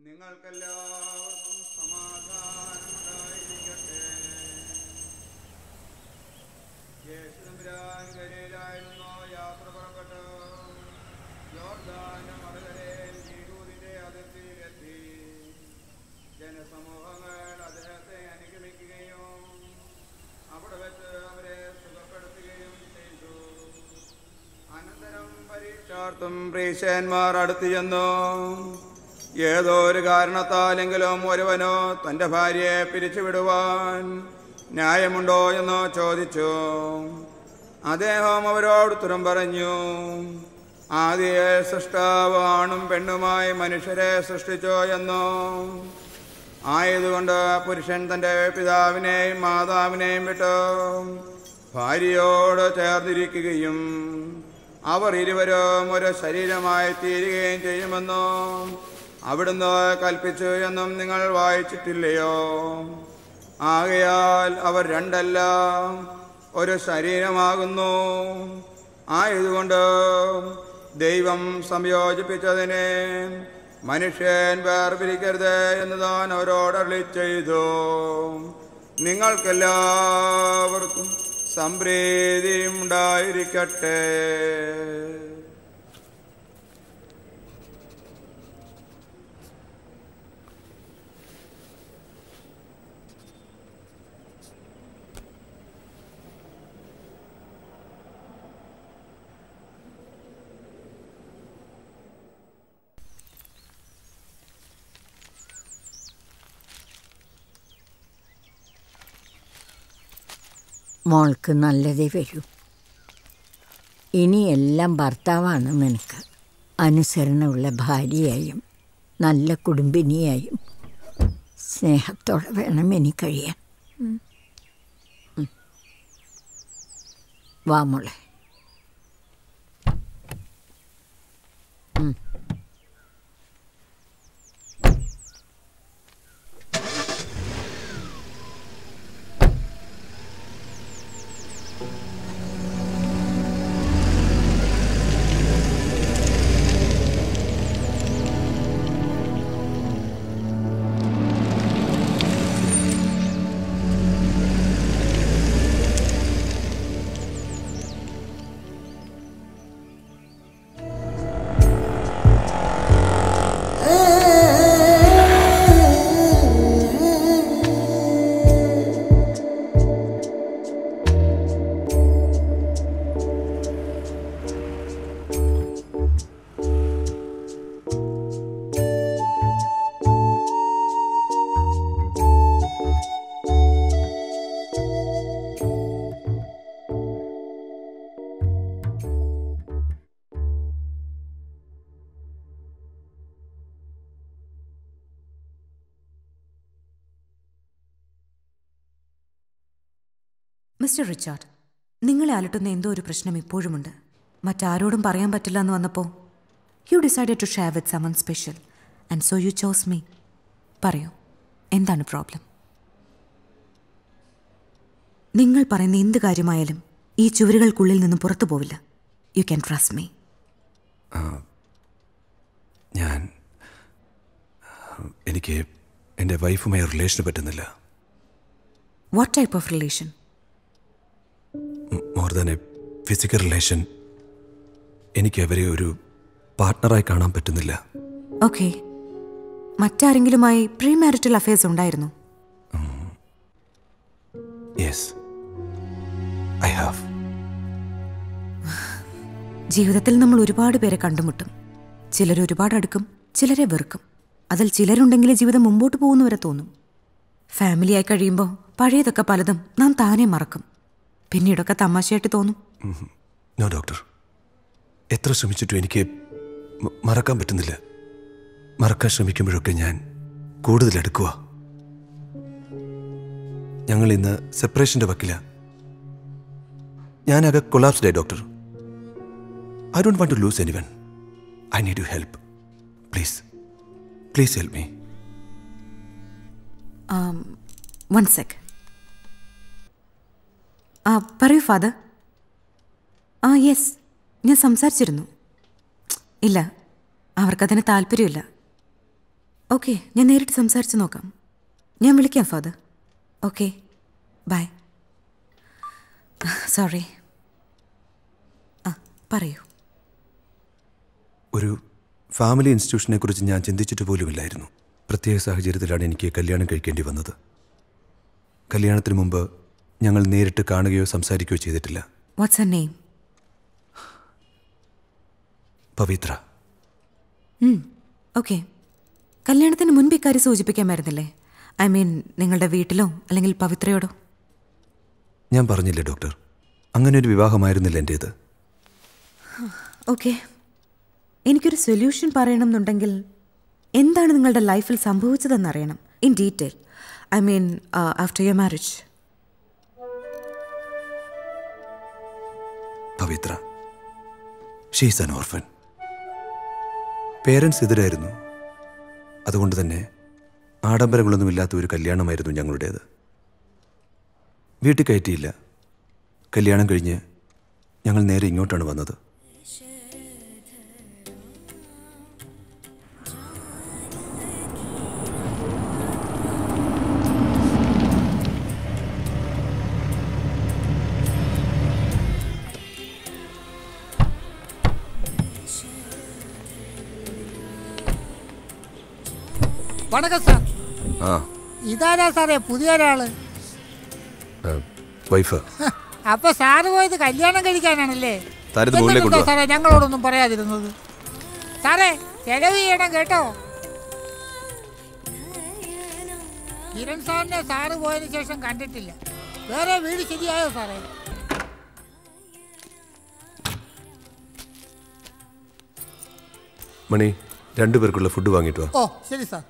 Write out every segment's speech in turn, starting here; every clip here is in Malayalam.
നിങ്ങൾക്കെല്ലാവർക്കും സമാധാനമുണ്ടായിരിക്കട്ടെ യേശുദമ്പുരാൻ ഗലീലായിരുന്നു യാത്ര പുറപ്പെട്ടു യോർദാന്റെ മറുകരയിൽ നീരൂരിന്റെ അതിർത്തിയിലെത്തി ജനസമൂഹങ്ങൾ അദ്ദേഹത്തെ അനുഗമിക്കുകയും അവിടെ വെച്ച് അവരെ സുഖപ്പെടുത്തുകയും ചെയ്തു അനന്തരം പരീക്ഷാർത്ഥം പ്രീശന്മാർ അടുത്തു ചെന്നു ഏതോ ഒരു കാരണത്താലെങ്കിലും ഒരുവനോ തന്റെ ഭാര്യയെ പിരിച്ചുവിടുവാൻ ന്യായമുണ്ടോ എന്ന് ചോദിച്ചു അദ്ദേഹം അവരോട് ഉത്തരം പറഞ്ഞു ആദ്യയെ സൃഷ്ടാവ് ആണും പെണ്ണുമായി മനുഷ്യരെ സൃഷ്ടിച്ചു എന്നോ ആയതുകൊണ്ട് പുരുഷൻ തൻ്റെ പിതാവിനെയും മാതാവിനെയും വിട്ട് ഭാര്യയോട് ചേർന്നിരിക്കുകയും അവർ ഇരുവരും ഒരു ശരീരമായി തീരുകയും ചെയ്യുമെന്നോ അവിടുന്ന് കൽപ്പിച്ചു എന്നും നിങ്ങൾ വായിച്ചിട്ടില്ലയോ ആകയാൽ അവർ രണ്ടല്ല ഒരു ശരീരമാകുന്നു ആയതുകൊണ്ട് ദൈവം സംയോജിപ്പിച്ചതിനെ മനുഷ്യൻ വേർപിരിക്കരുത് എന്ന് താൻ അവരോട് അരുളി ചെയ്തു നിങ്ങൾക്കെല്ലാവർക്കും സംപ്രീതി ഉണ്ടായിരിക്കട്ടെ മോൾക്ക് നല്ലതേ വരൂ ഇനിയെല്ലാം ഭർത്താവാണ് നിനക്ക് അനുസരണമുള്ള ഭാര്യയായും നല്ല കുടുംബിനിയായും സ്നേഹത്തോടെ വേണം ഇനി കഴിയാൻ ഉം. വാ മോളെ ഉം. മിസ്റ്റർ റിച്ചാർഡ് നിങ്ങളെ അലട്ടുന്ന എന്തോ ഒരു പ്രശ്നം ഇപ്പോഴുമുണ്ട് മറ്റാരോടും പറയാൻ പറ്റില്ല എന്ന് വന്നപ്പോൾ you decided to share with someone special and so you chose me പറയൂ എന്താണ് പ്രോബ്ലം നിങ്ങൾ പറയുന്ന എന്ത് കാര്യമായാലും ഈ ചുവരുകൾക്കുള്ളിൽ നിന്ന് പുറത്തു പോവില്ല യു ക്യാൻ ട്രസ്റ്റ് മീ ഞാൻ എനിക്ക് എൻ്റെ വൈഫുമായി റിലേഷന് പറ്റുന്നില്ല what type of relation more than a physical relation എനിക്ക് അവരെ ഒരു പാർട്ട്ണറായി കാണാൻ പറ്റുന്നില്ല ഓക്കെ മറ്റാരെങ്കിലുമായി പ്രീ മാരിറ്റൽ അഫയേഴ്സ് ഉണ്ടായിരുന്നു യെസ് ഐ ഹാവ് ജീവിതത്തിൽ നമ്മൾ ഒരുപാട് പേരെ കണ്ടുമുട്ടും ചിലർ ഒരുപാട് അടുക്കും ചിലരെ വെറുക്കും അതിൽ ചിലരുണ്ടെങ്കിലേ ജീവിതം മുമ്പോട്ട് പോകുന്നവരെ തോന്നും ഫാമിലിയായി കഴിയുമ്പോൾ പഴയതൊക്കെ പലതും നാം താനെ മറക്കും പിന്നീടൊക്കെ തമാശയായിട്ട് തോന്നും നോ ഡോക്ടർ എത്ര ശ്രമിച്ചിട്ടും എനിക്ക് മ- മറക്കാൻ പറ്റുന്നില്ല മറക്കാൻ ശ്രമിക്കുമ്പോഴൊക്കെ ഞാൻ കൂടുതൽ അടുക്കുക ഞങ്ങൾ ഇന്ന് സെപ്പറേഷൻ്റെ വക്കില ഞാനാകെ കൊളാപ്സ്ഡ് ആയി doctor I don't want to lose anyone I need you help please please help me one sec ah പറയൂ ഫാദർ ആ യെസ് ഞാൻ സംസാരിച്ചിരുന്നു ഇല്ല അവർക്കതിന് താല്പര്യമില്ല ഓക്കെ ഞാൻ നേരിട്ട് സംസാരിച്ച് നോക്കാം ഞാൻ വിളിക്കാം ഫാദർ ഓക്കെ ബൈ സോറി ആ പറയൂ ഒരു ഫാമിലി ഇൻസ്റ്റിറ്റ്യൂഷനെ കുറിച്ച് ഞാൻ ചിന്തിച്ചിട്ട് പോലുമില്ലായിരുന്നു പ്രത്യേക സാഹചര്യത്തിലാണ് എനിക്ക് കല്യാണം കഴിക്കേണ്ടി വന്നത് കല്യാണത്തിന് മുമ്പ് ഞങ്ങൾ നേരിട്ട് കാണുകയോ സംസാരിക്കുകയോ ചെയ്തിട്ടില്ല what's a name Pavitra okay കല്യാണത്തിന് മുൻപ് ഇക്കാര്യം സൂചിപ്പിക്കാമായിരുന്നില്ലേ ഐ മീൻ നിങ്ങളുടെ വീട്ടിലോ അല്ലെങ്കിൽ പവിത്രയോടോ ഞാൻ പറഞ്ഞില്ലേ ഡോക്ടർ അങ്ങനെ ഒരു വിവാഹമായിരുന്നില്ല എൻ്റേത് ഓക്കെ എനിക്കൊരു സൊല്യൂഷൻ പറയണമെന്നുണ്ടെങ്കിൽ എന്താണ് നിങ്ങളുടെ ലൈഫിൽ സംഭവിച്ചതെന്ന് അറിയണം in detail I mean after your marriage Pavitra she's an orphan parents എതിരായിരുന്നു അതുകൊണ്ട് തന്നെ ആഡംബരങ്ങളൊന്നുമില്ലാത്ത ഒരു കല്യാണമായിരുന്നു ഞങ്ങളുടേത് വീട്ടിൽ കയറ്റിയില്ല കല്യാണം കഴിഞ്ഞ് ഞങ്ങൾ നേരെ ഇങ്ങോട്ടാണ് വന്നത് വണക്കം സാർ ആ ഇതാരാ സാറേ പുതിയ ഒരാള് വൈഫ് ഹ, അപ്പൊ സാറ് പോയത് കല്യാണം കഴിക്കാനാണല്ലേ സാറിത് മുകളിലേക്ക് എന്നിട്ടെന്താ കൊണ്ടുവാ. സാറേ ഞങ്ങളോടൊന്നും പറയാതിരുന്നത് സാറേ ചെലവ് ചെയ്യണം കേട്ടോ കിരൺ സാറിനെ സാറ് പോയതിനു ശേഷം കണ്ടിട്ടില്ല വേറെ വീട് ശരിയായോ സാറേ മണി രണ്ടുപേർക്കുള്ള ഫുഡ് വാങ്ങിയിട്ട് വാ ഓ ശരി സാർ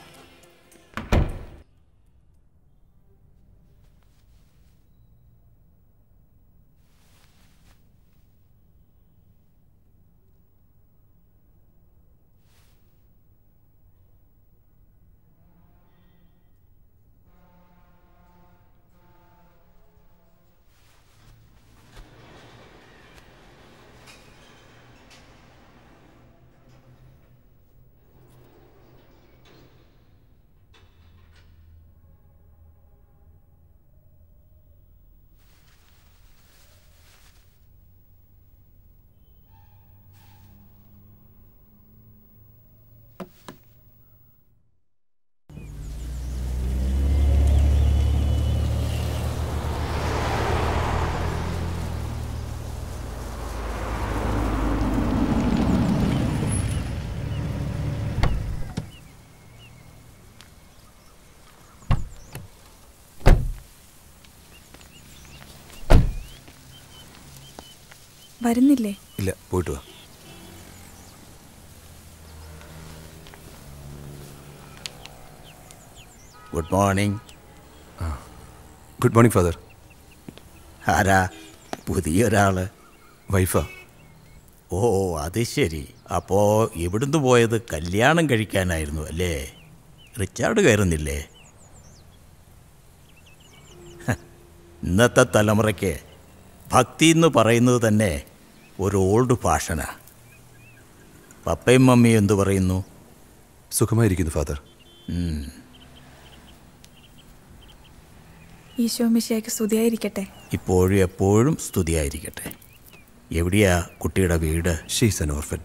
വരുന്നില്ലേ ഇല്ല പോയിട്ട് വാ good morning good morning father ആരാ പുതിയൊരാള് വൈഫാ ഓ അത് ശരി അപ്പോ ഇവിടുന്ന് പോയത് കല്യാണം കഴിക്കാനായിരുന്നു അല്ലേ റിച്ചാർഡ് കയറുന്നില്ലേ ഹ, ഇന്നത്തെ തലമുറയ്ക്ക് ഭക്തി എന്ന് പറയുന്നത് തന്നെ ഒരു ഓൾഡ് ഫാഷനാ പപ്പയും മമ്മിയും എന്തു പറയുന്നു സുഖമായിരിക്കുന്നു ഫാദർ ഈശോ മിശിയാക്ക് സ്തുതിയായിരിക്കട്ടെ ഇപ്പോഴും എപ്പോഴും സ്തുതിയായിരിക്കട്ടെ എവിടെയാ കുട്ടിയുടെ വീട് ഷീസ് അൻ ഓർഫൻ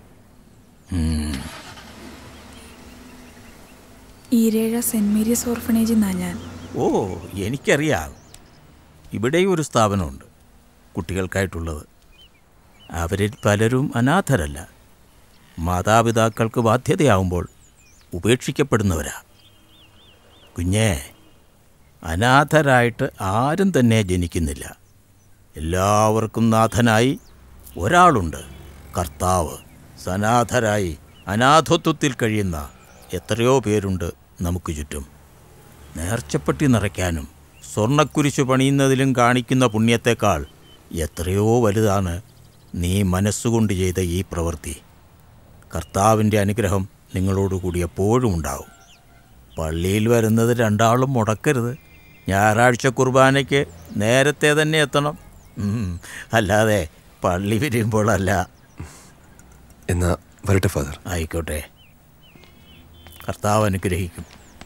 ഈരേഴ സെന്റ് മേരീസ് ഓർഫനേജിൽ നിന്നാ ഞാൻ ഓ എനിക്കറിയാം ഇവിടെയും ഒരു സ്ഥാപനമുണ്ട് കുട്ടികൾക്കായിട്ടുള്ളത് അവരിൽ പലരും അനാഥരല്ല മാതാപിതാക്കൾക്ക് ബാധ്യതയാവുമ്പോൾ ഉപേക്ഷിക്കപ്പെടുന്നവരാ കുഞ്ഞേ അനാഥരായിട്ട് ആരും തന്നെ ജനിക്കുന്നില്ല എല്ലാവർക്കും നാഥനായി ഒരാളുണ്ട് കർത്താവ് സനാഥരായി അനാഥത്വത്തിൽ കഴിയുന്ന എത്രയോ പേരുണ്ട് നമുക്ക് ചുറ്റും നേർച്ചപ്പെട്ടി നിറയ്ക്കാനും സ്വർണ്ണക്കുരിശു പണിയുന്നതിലും കാണിക്കുന്ന പുണ്യത്തേക്കാൾ എത്രയോ വലുതാണ് നീ മനസ്സുകൊണ്ട് ചെയ്ത ഈ പ്രവൃത്തി കർത്താവിൻ്റെ അനുഗ്രഹം നിങ്ങളോടുകൂടി എപ്പോഴും ഉണ്ടാവും പള്ളിയിൽ വരുന്നത് രണ്ടാളും മുടക്കരുത് ഞായറാഴ്ച കുർബാനയ്ക്ക് നേരത്തെ തന്നെ എത്തണം ഉം, അല്ലാതെ പള്ളി പിരിയുമ്പോഴല്ല എന്നാ വരട്ടെ ഫാദർ ആയിക്കോട്ടെ കർത്താവ് അനുഗ്രഹിക്കും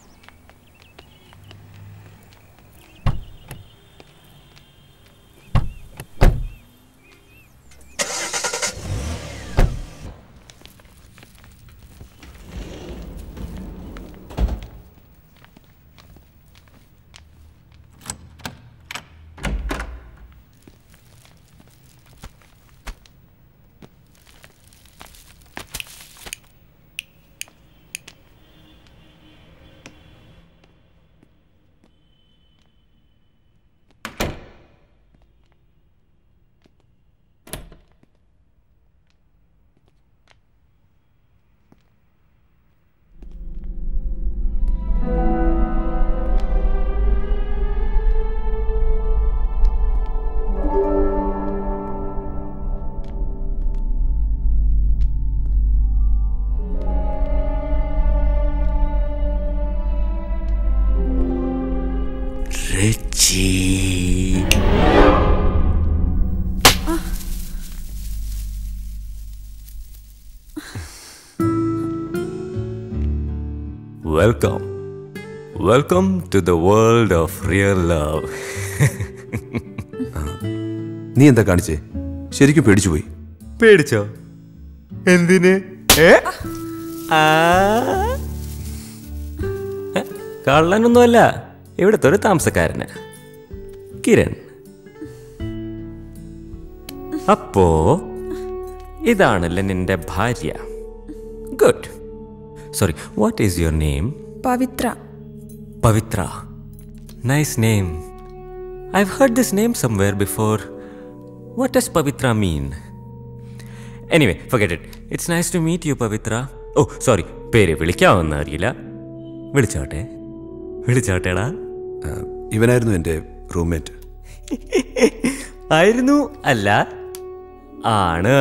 Welcome. Welcome to the world of real love. നീ എന്താ കാണിച്ചേ ശരിക്കും പേടിച്ചു പോയി പേടിച്ചോ എന്തിന് ഏ? ആ? ഏ, കള്ളനൊന്നുമല്ല ഇവിടുത്തെ ഒരു താമസക്കാരന് കിരൺ അപ്പോ ഇതാണല്ലേ നിന്റെ ഭാര്യ good sorry what is your name Pavitra Pavitra nice name I've heard this name somewhere before. What does Pavitra mean? Anyway, forget it. It's nice to meet you, Pavitra. Oh, sorry. പേര് വിളിക്കാമെന്ന് അറിയില്ല വിളിച്ചോട്ടെ വിളിച്ചോട്ടേടാ ആ, ഇവനായിരുന്നു എൻ്റെ റൂംമേറ്റ് ആയിരുന്നു അല്ല ആണ്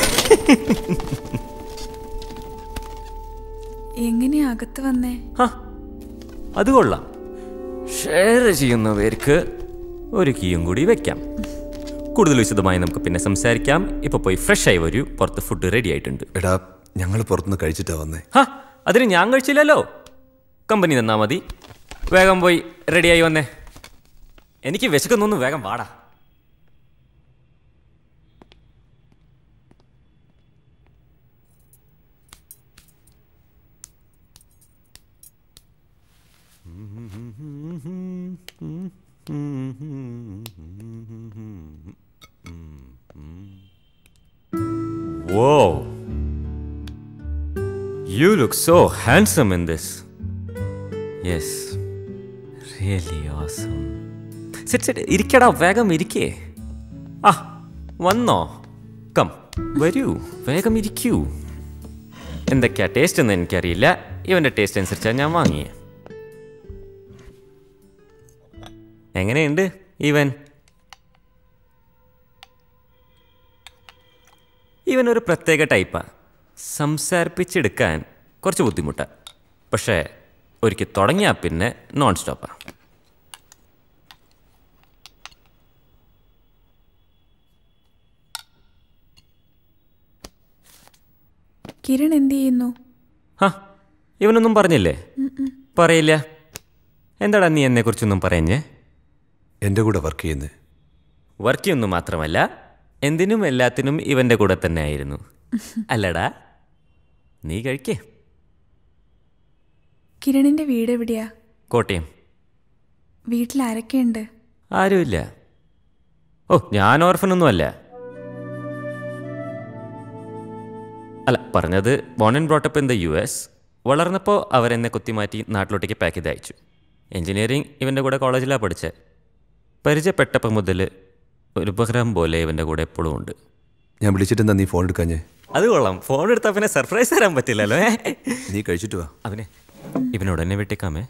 എങ്ങനെയാ അകത്ത് വന്നേ ഹ, അത് കൊള്ളാം ഷെയർ ചെയ്യുന്നവർക്ക് ഒരു കീയും കൂടി വെക്കാം കൂടുതൽ വിശദമായി നമുക്ക് പിന്നെ സംസാരിക്കാം ഇപ്പൊ പോയി ഫ്രഷ് ആയി വരൂ പുറത്ത് ഫുഡ് റെഡി ആയിട്ടുണ്ട് എടാ ഞങ്ങൾ പുറത്തുനിന്ന് കഴിച്ചിട്ടാ വന്നേ ഹാ അതിന് ഞാൻ കഴിച്ചില്ലല്ലോ കമ്പനി തന്നാ മതി വേഗം പോയി റെഡിയായി വന്നേ എനിക്ക് വിശക്കുന്നൊന്നും വേഗം വാടാ Whoa. You look so handsome in this. Yes. Really awesome. Sit, sit. ഇരിക്കടാ വേഗം ഇരിക്കേ ആ വന്നോ കം വരൂ വേഗം ഇരിക്കൂ എന്തൊക്കെയാ ടേസ്റ്റ് എന്ന് എനിക്കറിയില്ല ഇവന്റെ ടേസ്റ്റ് അനുസരിച്ചാണ് ഞാൻ വാങ്ങിയേ എങ്ങനെയുണ്ട് ഇവൻ ഇവൻ ഒരു പ്രത്യേക ടൈപ്പാ സംസാരിപ്പിച്ചെടുക്കാൻ കുറച്ച് ബുദ്ധിമുട്ടാണ് പക്ഷേ ഒരിക്കൽ തുടങ്ങിയാൽ പിന്നെ നോൺ സ്റ്റോപ്പാ കിരൺ എന്ത് ചെയ്യുന്നു ഹാ ഇവനൊന്നും പറഞ്ഞില്ലേ പറയില്ല എന്താടാ നീ എന്നെക്കുറിച്ചൊന്നും പറഞ്ഞേ എൻ്റെ കൂടെ വർക്ക് ചെയ്യുന്നത് വർക്ക് ചെയ്യുന്നു മാത്രമല്ല എന്തിനും എല്ലാത്തിനും ഇവൻ്റെ കൂടെ തന്നെ ആയിരുന്നു അല്ലടാ നീ കഴിക്കേ കിരണിന്റെ വീട് എവിടെയാ കോട്ടയം വീട്ടിൽ ആരൊക്കെയുണ്ട് ആരുമില്ല ഓ ഞാൻ ഓർഫനൊന്നും അല്ല അല്ല പറഞ്ഞത് born and brought up in the U S വളർന്നപ്പോൾ അവരെന്നെ കുത്തിമാറ്റി നാട്ടിലോട്ടേക്ക് പാക്ക് ചെയ്ത് അയച്ചു എഞ്ചിനീയറിംഗ് ഇവൻ്റെ കൂടെ കോളേജിലാണ് പഠിച്ചത് പരിചയപ്പെട്ടപ്പോൾ മുതൽ ഒരു ഉപഗ്രഹം പോലെ ഇവൻ്റെ കൂടെ എപ്പോഴും ഉണ്ട് ഞാൻ വിളിച്ചിട്ടെന്താ നീ ഫോൺ എടുക്കാഞ്ഞേ അത് കൊള്ളാം ഫോൺ എടുത്താൽ പിന്നെ സർപ്രൈസ് തരാൻ പറ്റില്ലല്ലോ ഏ? നീ കഴിച്ചിട്ട് വാ അവനെ ഇവനോട് എന്നെ വിട്ടേക്കാമേ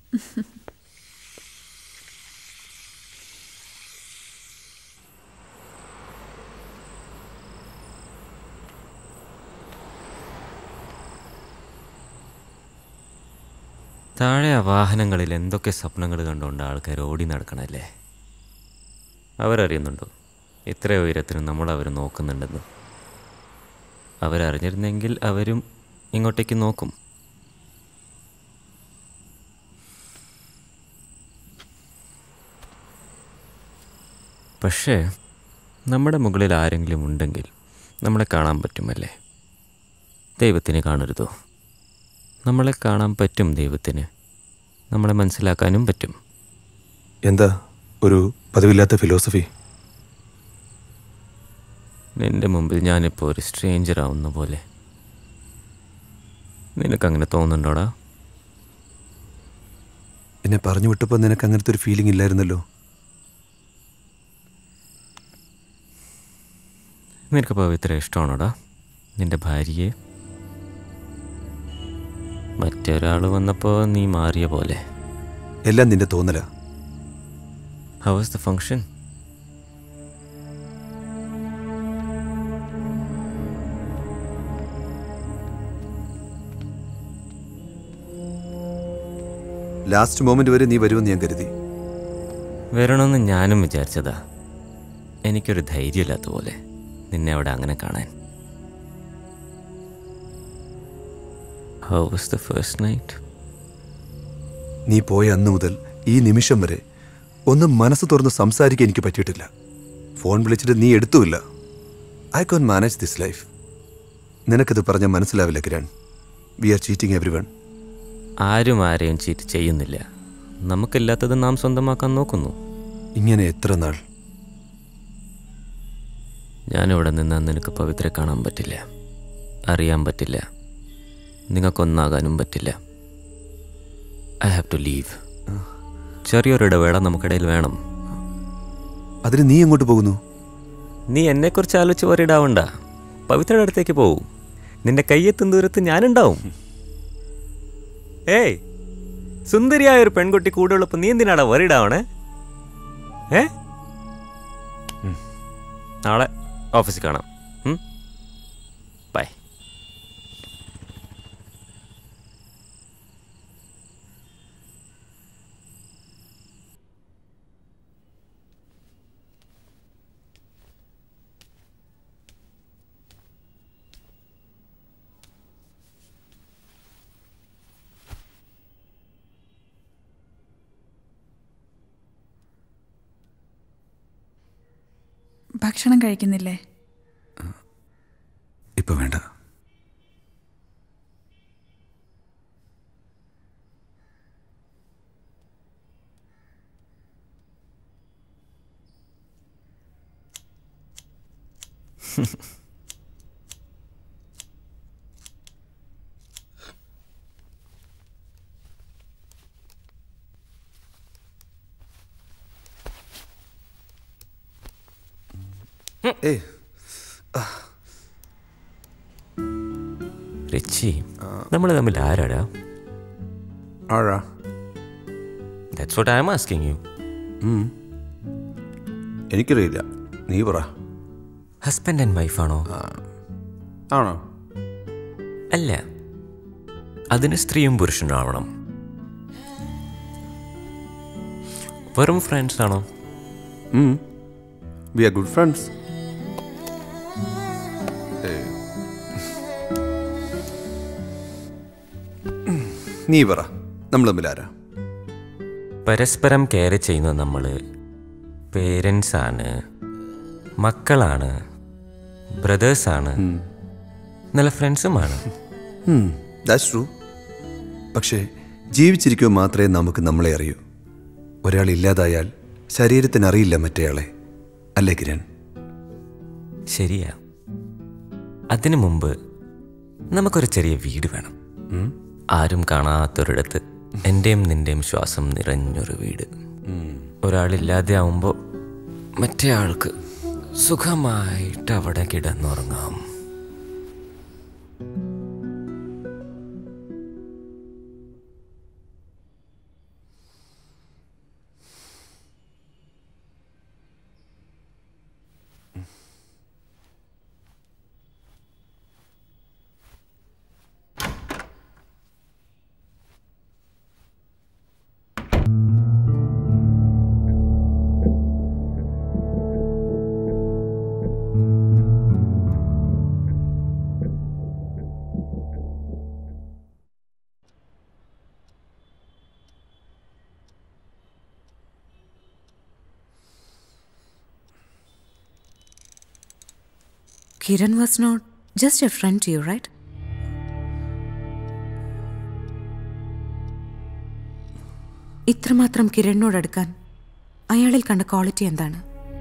താഴെ ആ വാഹനങ്ങളിൽ എന്തൊക്കെ സ്വപ്നങ്ങൾ കണ്ടുകൊണ്ട് ആൾക്കാർ ഓടി നടക്കണല്ലേ അവരറിയുന്നുണ്ടോ ഇത്ര ഉയരത്തിന് നമ്മൾ അവർ നോക്കുന്നുണ്ടെന്ന് അവരറിഞ്ഞിരുന്നെങ്കിൽ അവരും ഇങ്ങോട്ടേക്ക് നോക്കും പക്ഷേ നമ്മുടെ മുകളിൽ ആരെങ്കിലും ഉണ്ടെങ്കിൽ നമ്മളെ കാണാൻ പറ്റുമല്ലേ ദൈവത്തിന് കാണരുതോ നമ്മളെ കാണാൻ പറ്റും ദൈവത്തിന് നമ്മളെ മനസ്സിലാക്കാനും പറ്റും എന്താ ഒരു പതിവില്ലാത്ത ഫിലോസഫി നിന്റെ മുമ്പിൽ ഞാനിപ്പോൾ ഒരു സ്ട്രേഞ്ചർ ആവുന്ന പോലെ നിനക്കങ്ങനെ തോന്നുന്നുണ്ടോടാ എന്നെ പറഞ്ഞു വിട്ടപ്പോൾ നിനക്ക് അങ്ങനത്തെ ഒരു ഫീലിംഗ് ഇല്ലായിരുന്നല്ലോ നിനക്ക് പവിത്ര ഇഷ്ടമാണോടാ നിന്റെ ഭാര്യയെ മറ്റൊരാൾ വന്നപ്പോൾ നീ മാറിയ പോലെ എല്ലാം നിന്റെ തോന്നലാ how was the function last moment വരെ നീ വരുമെന്ന് ഞാൻ കരുതി വരണമെന്ന് ഞാനും വിചാരിച്ചതാ എനിക്കൊരു ധൈര്യമില്ലാത്ത പോലെ നിന്നെ അവിടെ അങ്ങനെ കാണാൻ how was the first night നീ പോയ അന്ന് മുതൽ ഈ നിമിഷം വരെ ഒന്നും മനസ്സ് തുറന്ന് സംസാരിക്കാൻ എനിക്ക് പറ്റിയിട്ടില്ല ഫോൺ വിളിച്ചിട്ട് നീ എടുത്തുമില്ല I can manage this life നിനക്കത് പറഞ്ഞാൽ മനസ്സിലാവില്ല Kiran we are cheating everyone ആരും ആരെയും ചീറ്റ് ചെയ്യുന്നില്ല നമുക്കില്ലാത്തത് നാം സ്വന്തമാക്കാൻ നോക്കുന്നു ഇങ്ങനെ എത്ര നാൾ ഞാനിവിടെ നിന്ന് നിനക്ക് പവിത്ര കാണാൻ പറ്റില്ല അറിയാൻ പറ്റില്ല നിങ്ങൾക്കൊന്നാകാനും പറ്റില്ല ഐ ഹാവ് ടു ലീവ് ചെറിയൊരു ഇടവേള നമുക്കിടയിൽ വേണം അതിന് നീ എങ്ങോട്ട് പോകുന്നു നീ എന്നെക്കുറിച്ച് ആലോചിച്ച് വറിയിടാവണ്ട പവിത്രയുടെ അടുത്തേക്ക് പോകൂ നിന്റെ കയ്യെത്തും ദൂരത്ത് ഞാനുണ്ടാവും ഏയ് സുന്ദരിയായ ഒരു പെൺകുട്ടി കൂടെ ഉള്ളപ്പോൾ നീ എന്തിനാടാ വറിയിടാവണേ ഏ നാളെ ഓഫീസിൽ കാണാം ബൈ ഭക്ഷണം കഴിക്കുന്നില്ലേ ഇപ്പൊ വേണ്ട ഏയ് റിച്ചി നമ്മൾ തമ്മിൽ ആരാടാ ആഴാ that's what I am asking you എനിക്കറിയില്ല നീ പറ ഹസ്ബൻഡ് ആൻഡ് വൈഫാണോ ആണോ അല്ല അതിന് സ്ത്രീയും പുരുഷനും ആവണം വെറും ഫ്രണ്ട്സ് ആണോ വി ആർ ഗുഡ് ഫ്രണ്ട്സ് നീ പറ നമ്മൾ തമ്മിൽ ആരാ പരസ്പരം കെയർ ചെയ്യുന്ന നമ്മൾ പേരൻസ് ആണ് മക്കളാണ് ബ്രദേഴ്സാണ് നല്ല ഫ്രണ്ട്സുമാണ് ദാറ്റ്സ് ട്രൂ പക്ഷേ ജീവിച്ചിരിക്കുമ്പോൾ മാത്രമേ നമുക്ക് നമ്മളെ അറിയൂ ഒരാൾ ഇല്ലാതായാൽ ശരീരത്തിന് അറിയില്ല മറ്റേയാളെ അല്ലേ കിരൺ ശരിയാ അതിനു മുമ്പ് നമുക്കൊരു ചെറിയ വീട് വേണം ആരും കാണാത്തൊരിടത്ത് എൻ്റെയും നിൻ്റെയും ശ്വാസം നിറഞ്ഞൊരു വീട് ഒരാളില്ലാതെ ആവുമ്പോൾ മറ്റേ ആൾക്ക് സുഖമായിട്ട് അവിടെ കിടന്നുറങ്ങാം Kiran was not just a friend to you right ഇത്രമാത്രം കിരണിനോട് അടുക്കാൻ അയാളിൽ കണ്ട ക്വാളിറ്റി എന്താണ്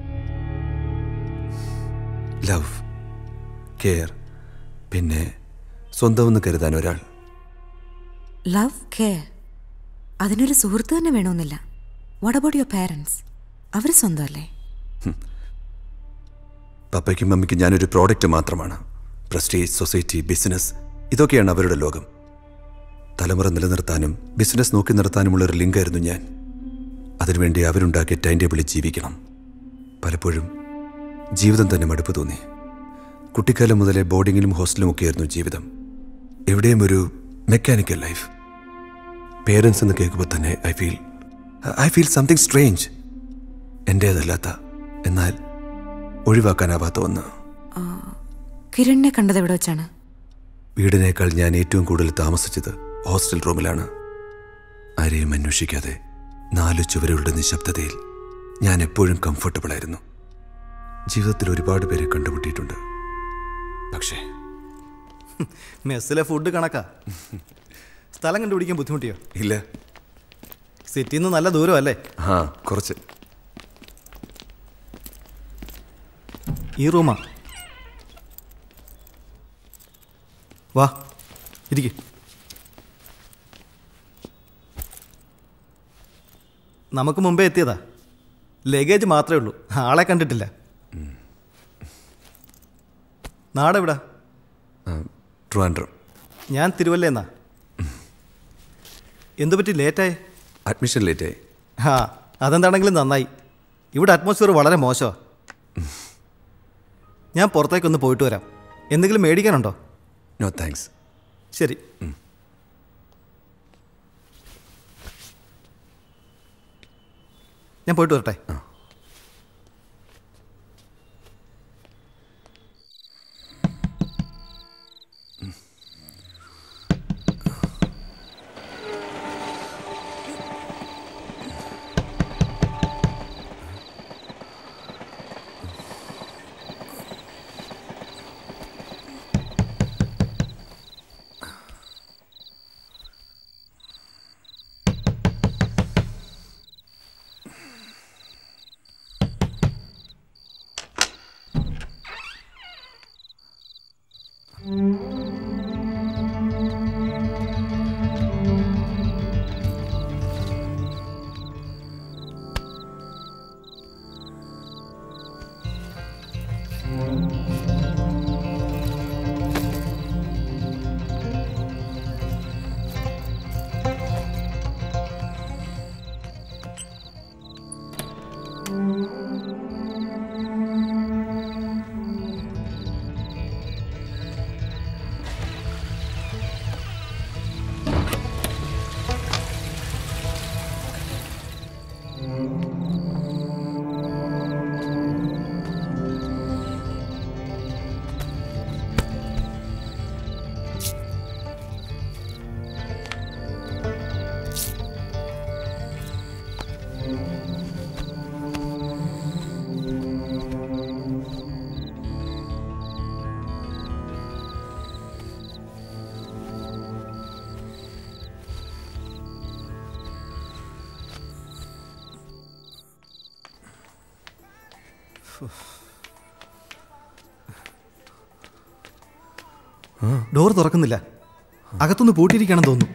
ലവ് കെയർ പിന്നെ സ്വന്തമെന്ന് കരുതാൻ ഒരാൾ ലവ് കെയർ അതിനൊരു സുഹൃത്ത് തന്നെ വേണമെന്നില്ല വാട്ട് അബൌട്ട് യുവർ പാരൻസ് അവർ സ്വന്തമല്ലേ പപ്പയ്ക്കും മമ്മിക്കും ഞാനൊരു പ്രോഡക്റ്റ് മാത്രമാണ് പ്രസ്റ്റീജ് സൊസൈറ്റി ബിസിനസ് ഇതൊക്കെയാണ് അവരുടെ ലോകം തലമുറ നിലനിർത്താനും ബിസിനസ് നോക്കി നിർത്താനുമുള്ള ഒരു ലിങ്കായിരുന്നു ഞാൻ അതിനുവേണ്ടി അവരുണ്ടാക്കിയ ടൈം ടേബിളിൽ ജീവിക്കണം പലപ്പോഴും ജീവിതം തന്നെ മടുപ്പ് തോന്നി കുട്ടിക്കാലം മുതലേ ബോർഡിങ്ങിലും ഹോസ്റ്റലും ഒക്കെയായിരുന്നു ജീവിതം എവിടെയും ഒരു മെക്കാനിക്കൽ ലൈഫ് പേരൻസ് എന്ന് കേൾക്കുമ്പോൾ തന്നെ I feel I feel something strange എൻ്റേതല്ലാത്ത എന്നാൽ ഒഴിവാക്കാനാവാത്ത ഒന്ന് കിരണിനെ കണ്ടത് എവിടെ വെച്ചാണ് വീടിനേക്കാൾ ഞാൻ ഏറ്റവും കൂടുതൽ താമസിച്ചത് ഹോസ്റ്റൽ റൂമിലാണ് ആരെയും അന്വേഷിക്കാതെ നാല് ചുവരുകളുടെ നിശബ്ദതയിൽ ഞാൻ എപ്പോഴും കംഫർട്ടബിൾ ആയിരുന്നു ജീവിതത്തിൽ ഒരുപാട് പേരെ കണ്ടുമുട്ടിയിട്ടുണ്ട് പക്ഷേ മെസ്സിലെ ഫുഡ് കണക്കാ സ്ഥലം കണ്ടുപിടിക്കാൻ ബുദ്ധിമുട്ടിയോ ഇല്ല സിറ്റിയിൽ നിന്ന് നല്ല ദൂരം അല്ലേ ആ കുറച്ച് ഈ റൂമാ വാ ഇരിക്കെ നമുക്ക് മുമ്പേ എത്തിയതാ ലഗേജ് മാത്രമേ ഉള്ളൂ ആളെ കണ്ടിട്ടില്ല നാടെവിടാ ട്രിവാൻഡ്രം ഞാൻ തിരുവല്ലേന്നാ എന്തു പറ്റി ലേറ്റായേ അഡ്മിഷൻ ലേറ്റായി ആ അതെന്താണെങ്കിലും നന്നായി ഇവിടെ അറ്റ്മോസ്ഫിയർ വളരെ മോശമാണ് ഞാൻ പുറത്തേക്കൊന്ന് പോയിട്ട് വരാം എന്തെങ്കിലും മേടിക്കാനുണ്ടോ നോ താങ്ക്സ് ശരി ഞാൻ പോയിട്ട് വരട്ടെ ഡോർ തുറക്കുന്നില്ല അകത്തുനിന്ന് പൂട്ടിയിരിക്കണം തോന്നുന്നു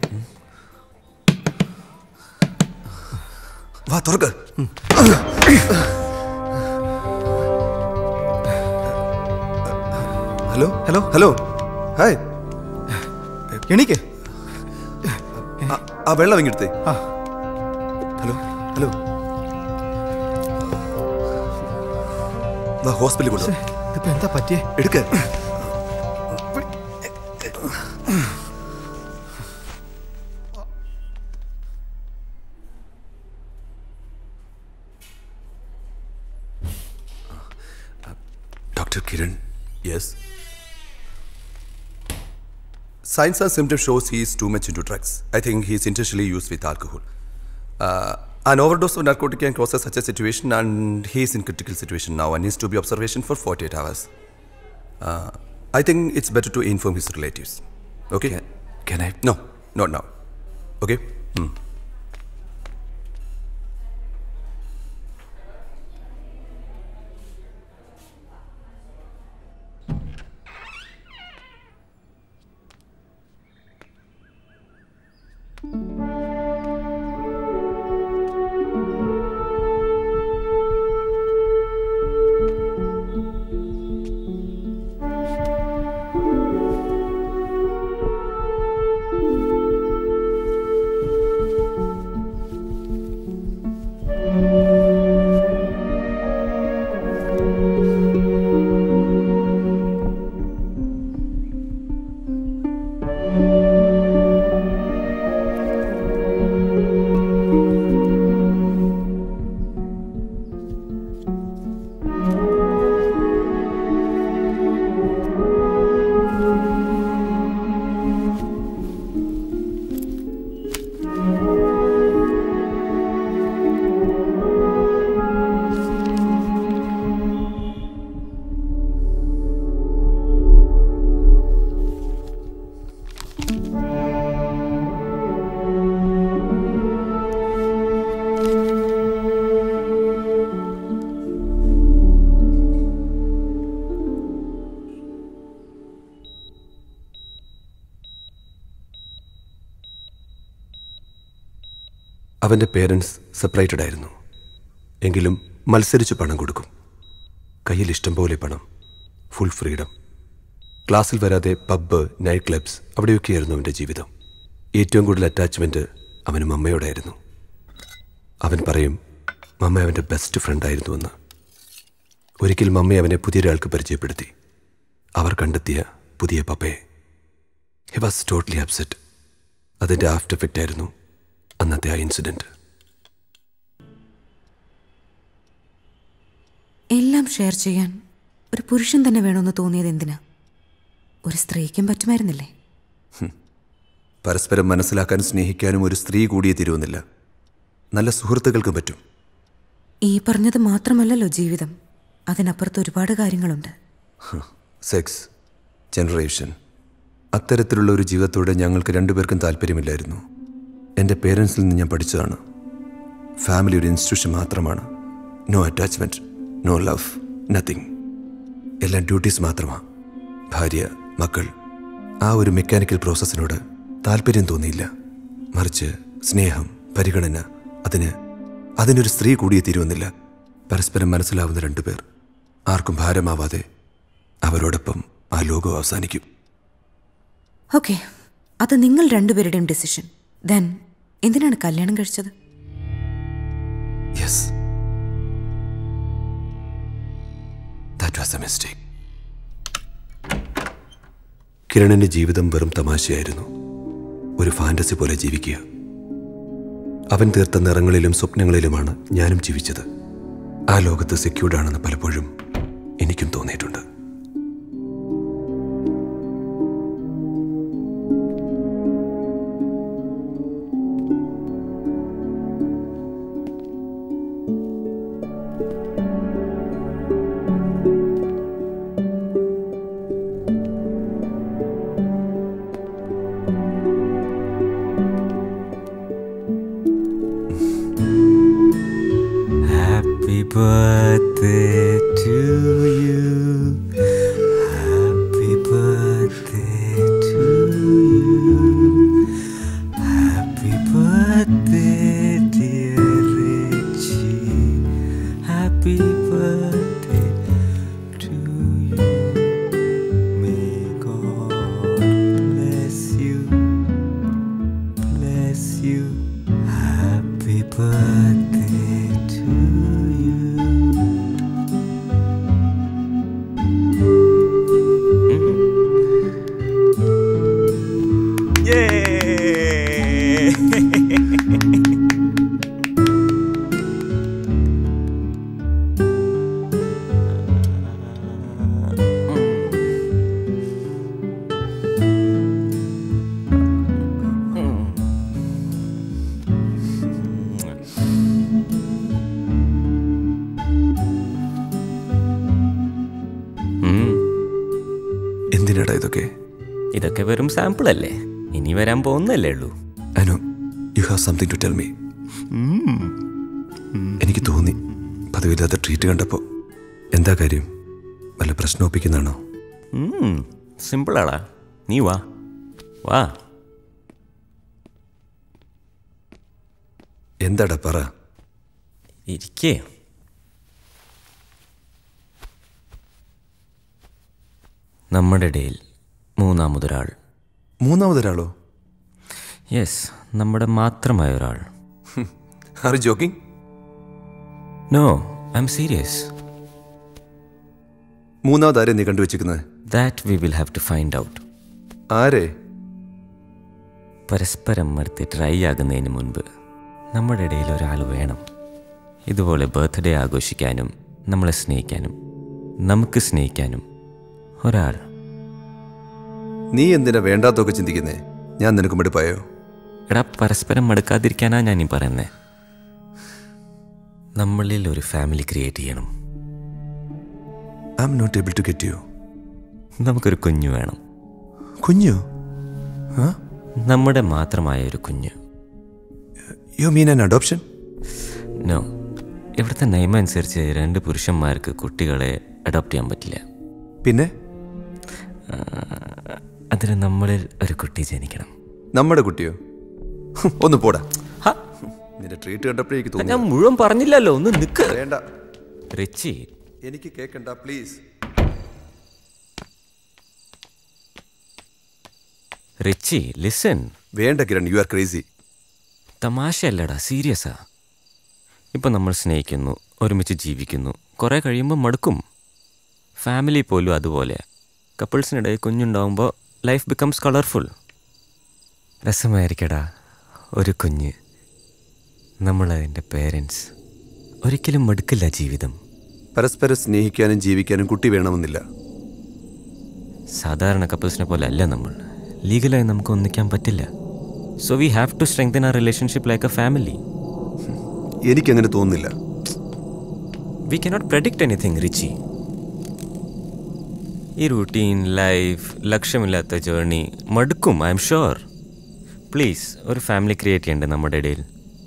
വാ തുറക്ക് ഹലോ ഹലോ ഹലോ ഹായ് എണീക്ക് ആ- ആ വെള്ളം ഇങ്ങെടുത്തേ ആ. ഹലോ ഹലോ വാ ഹോസ്പിറ്റലിൽ കൊണ്ടു ഇതിപ്പോ എന്താ പറ്റിയേ എടുക്ക doctor Kiran yes Signs and symptoms shows he is too much into drugs. I think he is intentionally used with alcohol. Uh, an overdose of narcotic can cause such a situation and he is in critical situation now and needs to be observation for 48 hours. I think it's better to inform his relatives okay Can I? No not now okay അവൻ്റെ പേരൻസ് സെപ്പറേറ്റഡ് ആയിരുന്നു എങ്കിലും മത്സരിച്ച് പണം കൊടുക്കും കയ്യിൽ ഇഷ്ടം പോലെ പണം ഫുൾ ഫ്രീഡം ക്ലാസ്സിൽ വരാതെ പബ്ബ് നൈറ്റ് ക്ലബ്സ് അവിടെയൊക്കെയായിരുന്നു അവൻ്റെ ജീവിതം ഏറ്റവും കൂടുതൽ അറ്റാച്ച്മെൻറ്റ് അവന് മമ്മയോടായിരുന്നു അവൻ പറയും മമ്മ അവൻ്റെ ബെസ്റ്റ് ഫ്രണ്ടായിരുന്നുവെന്ന് ഒരിക്കൽ മമ്മ അവനെ പുതിയൊരാൾക്ക് പരിചയപ്പെടുത്തി അവർ കണ്ടെത്തിയ പുതിയ പപ്പയെ ഹി വാസ് ടോട്ടലി അപ്സെറ്റ് അതിൻ്റെ ആഫ്റ്റർ എഫക്റ്റ് ആയിരുന്നു അന്നത്തെ ആ ഇൻസിഡൻറ്റ് എല്ലാം ഷെയർ ചെയ്യാൻ ഒരു പുരുഷൻ തന്നെ വേണമെന്ന് തോന്നിയത് എന്തിനാ ഒരു സ്ത്രീക്കും പറ്റുമായിരുന്നില്ലേ പരസ്പരം മനസ്സിലാക്കാനും സ്നേഹിക്കാനും ഒരു സ്ത്രീ കൂടിയേ തീരുവുന്നില്ല നല്ല സുഹൃത്തുക്കൾക്കും പറ്റും ഈ പറഞ്ഞത് മാത്രമല്ലല്ലോ ജീവിതം അതിനപ്പുറത്ത് ഒരുപാട് കാര്യങ്ങളുണ്ട് സെക്സ് ജനറേഷൻ അത്തരത്തിലുള്ള ഒരു ജീവിതത്തോട് ഞങ്ങൾക്ക് രണ്ടുപേർക്കും താല്പര്യമില്ലായിരുന്നു എൻ്റെ പേരൻസിൽ നിന്ന് ഞാൻ പഠിച്ചതാണ് ഫാമിലി ഒരു ഇൻസ്റ്റിറ്റ്യൂഷൻ മാത്രമാണ് no attachment no love nothing എല്ലാം ഡ്യൂട്ടീസ് മാത്രമാണ് ഭാര്യ മക്കൾ ആ ഒരു മെക്കാനിക്കൽ പ്രോസസ്സിനോട് താല്പര്യം തോന്നിയില്ല മറിച്ച് സ്നേഹം പരിഗണന അതിന് അതിനൊരു സ്ത്രീ കൂടിയേ തീരുവന്നില്ല പരസ്പരം മനസ്സിലാവുന്ന രണ്ടുപേർ ആർക്കും ഭാരമാവാതെ അവരോടൊപ്പം ആ ലോകം അവസാനിക്കും ഓക്കെ അത് നിങ്ങൾ രണ്ടുപേരുടെയും ഡിസിഷൻ ദെൻ എന്തിനാണ് കല്യാണം കഴിച്ചത് yes that was a mistake കിരണിന്റെ ജീവിതം വെറും തമാശയായിരുന്നു ഒരു ഫാന്റസി പോലെ ജീവിക്കുക അവൻ തീർത്ത നിറങ്ങളിലും സ്വപ്നങ്ങളിലുമാണ് ഞാനും ജീവിച്ചത് ആ ലോകത്ത് സെക്യൂർഡ് ആണെന്ന് പലപ്പോഴും എനിക്കും തോന്നിയിട്ടുണ്ട് Happy birthday to you. Happy birthday to you. Happy birthday, dear Richie. Happy birthday to you. May God bless you. Bless you. Happy birthday to you. ഇതൊക്കെ വെറും സാമ്പിൾ അല്ലേ ഇനി വരാൻ പോകുന്നല്ലേ ഉള്ളൂ I know you have something to tell me എനിക്ക് തോന്നി പതിവില്ലാത്ത ട്രീറ്റ് കണ്ടപ്പോൾ എന്താ കാര്യം വല്ല പ്രശ്നം ഒപ്പിക്കുന്നതാണോ സിമ്പിളാടാ നീ വാ വാ എന്താടാ പറ ഇരിക്കേ നമ്മുടെ ഇടയിൽ മൂന്നാമതൊരാൾ മൂന്നാമതൊരാളോ യെസ് നമ്മുടെ മാത്രമായ ഒരാൾ are joking no I'm serious മൂന്നാമതാരെ നീ കണ്ടുവച്ചിരിക്കുന്നത് that we will have to find out ആരെ പരസ്പരം അടുത്ത് ട്രൈ ആകുന്നതിന് മുൻപ് നമ്മുടെ ഇടയിൽ ഒരാൾ വേണം ഇതുപോലെ ബർത്ത്ഡേ ആഘോഷിക്കാനും നമ്മളെ സ്നേഹിക്കാനും നമുക്ക് സ്നേഹിക്കാനും ഒരാൾ നീ എന്തിനാ വേണ്ടാത്തൊക്കെ ചിന്തിക്കുന്നേ ഞാൻ നിനക്ക് മടുപ്പായോ എടാ പരസ്പരം മടുക്കാതിരിക്കാനാ ഞാൻ ഈ പറയുന്നേ നമ്മളിൽ ഒരു ഫാമിലി ക്രിയേറ്റ് ചെയ്യണം I'm not able to get you നമുക്കൊരു കുഞ്ഞു വേണം കുഞ്ഞു നമ്മുടെ മാത്രമായ ഒരു കുഞ്ഞ് you mean an adoption no ഇവിടുത്തെ നിയമം അനുസരിച്ച് രണ്ട് പുരുഷന്മാർക്ക് കുട്ടികളെ അഡോപ്റ്റ് ചെയ്യാൻ പറ്റില്ല പിന്നെ അതിന് നമ്മളിൽ ഒരു കുട്ടി ജനിക്കണം നമ്മുടെ കുട്ടിയോ ഹും, ഒന്ന് പോടാ നിന്റെ ട്രീറ്റ് കണ്ടപ്പോഴേക്ക് തോന്നി ഞാൻ മുഴുവൻ പറഞ്ഞില്ലല്ലോ ഒന്ന് നിക്ക് വേണ്ട റിച്ചി എനിക്ക് കേക്കണ്ട പ്ലീസ് റിച്ചി ലിസൺ വേണ്ട കിരൺ യു ആർ ക്രേസി തമാശയല്ലടാ സീരിയസാ ഇപ്പം നമ്മൾ സ്നേഹിക്കുന്നു ഒരുമിച്ച് ജീവിക്കുന്നു കുറേ കഴിയുമ്പോൾ മടുക്കും ഫാമിലി പോലും അതുപോലെ കപ്പിൾസിനിടയിൽ കുഞ്ഞുണ്ടാവുമ്പോൾ ലൈഫ് ബിക്കംസ് കളർഫുൾ രസമായിരിക്കടാ ഒരു കുഞ്ഞ് നമ്മളതിൻ്റെ പേരൻസ് ഒരിക്കലും മടുക്കില്ല ജീവിതം പരസ്പരം സ്നേഹിക്കാനും ജീവിക്കാനും കുട്ടി വേണമെന്നില്ല സാധാരണ കപ്പിൾസിനെ പോലെ അല്ല നമ്മൾ ലീഗലായി നമുക്ക് ഒന്നിക്കാൻ പറ്റില്ല so we have to strengthen ആ റിലേഷൻഷിപ്പ് ലൈക്ക് എ ഫാമിലി എനിക്കങ്ങനെ തോന്നുന്നില്ല we cannot predict anything Richie ഈ റൂട്ടീൻ ലൈഫ് ലക്ഷ്യമില്ലാത്ത ജേർണി മടുക്കും ഐ എം ഷുവർ പ്ലീസ് ഒരു ഫാമിലി ക്രിയേറ്റ് ചെയ്യണ്ടേ നമ്മുടെ ഇടയിൽ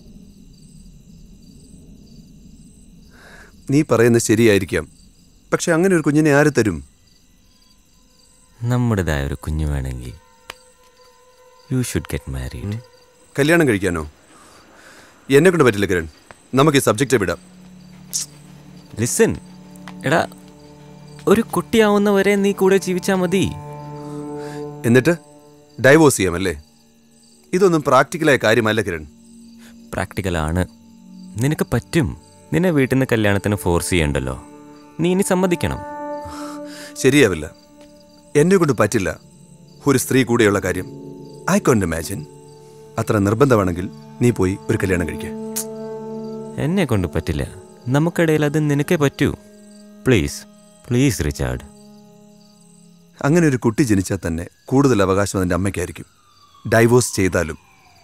നീ പറയുന്നത് ശരിയായിരിക്കാം പക്ഷെ അങ്ങനെ ഒരു കുഞ്ഞിനെ ആര് തരും നമ്മുടേതായ ഒരു കുഞ്ഞു വേണമെങ്കിൽ യു ഷുഡ് ഗെറ്റ് മാരീഡ് കല്യാണം കഴിക്കാനോ എന്നെ കൊണ്ട് പറ്റില്ല കിരൺ നമുക്ക് ഈ സബ്ജക്റ്റ് വിടാം ലിസൺ എടാ ഒരു കുട്ടിയാവുന്നവരെ നീ കൂടെ ജീവിച്ചാൽ മതി എന്നിട്ട് ഡൈവോഴ്സ് ചെയ്യാമല്ലേ ഇതൊന്നും പ്രാക്ടിക്കലായ കാര്യമല്ല കിരൺ പ്രാക്ടിക്കലാണ് നിനക്ക് പറ്റും നിന്നെ വീട്ടിൽ നിന്ന് കല്യാണത്തിന് ഫോഴ്സ് ചെയ്യണ്ടല്ലോ നീ ഇനി സമ്മതിക്കണം ശരിയാവില്ല എന്നെ കൊണ്ട് പറ്റില്ല ഒരു സ്ത്രീ കൂടെയുള്ള കാര്യം ഐ കോണ്ട് ഇമാജിൻ അത്ര നിർബന്ധമാണെങ്കിൽ നീ പോയി ഒരു കല്യാണം കഴിക്കുക എന്നെ കൊണ്ട് പറ്റില്ല നമുക്കിടയിൽ അത് നിനക്കേ പറ്റൂ പ്ലീസ് പ്ലീസ് റിച്ചാർഡ് അങ്ങനെ ഒരു കുട്ടി ജനിച്ചാൽ തന്നെ കൂടുതൽ അവകാശം അതിൻ്റെ അമ്മയ്ക്കായിരിക്കും ഡൈവോഴ്സ് ചെയ്താലും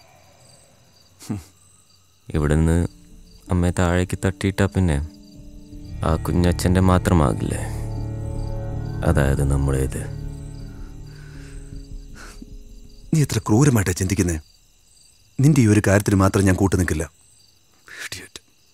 ഇവിടുന്ന് അമ്മയെ താഴേക്ക് തട്ടിയിട്ടാ പിന്നെ ആ കുഞ്ഞച്ഛൻ്റെ മാത്രമാകില്ലേ അതായത് നമ്മുടേത് നീ എത്ര ക്രൂരമായിട്ടാ ചിന്തിക്കുന്നേ നിന്റെ ഈ ഒരു കാര്യത്തിന് മാത്രം ഞാൻ കൂട്ടു നിൽക്കില്ല Idiot.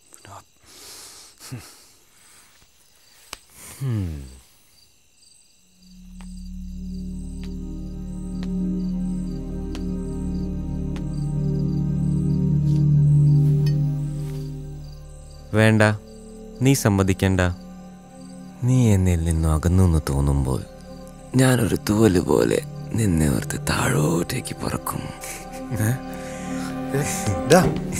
വേണ്ട നീ സമ്മതിക്കണ്ട നീ എന്നിൽ നിന്ന് അകന്നു എന്ന് തോന്നുമ്പോൾ ഞാനൊരു തൂവല് പോലെ നിന്നെ ഓർത്ത് താഴോട്ടേക്ക് പറക്കും ഡാ.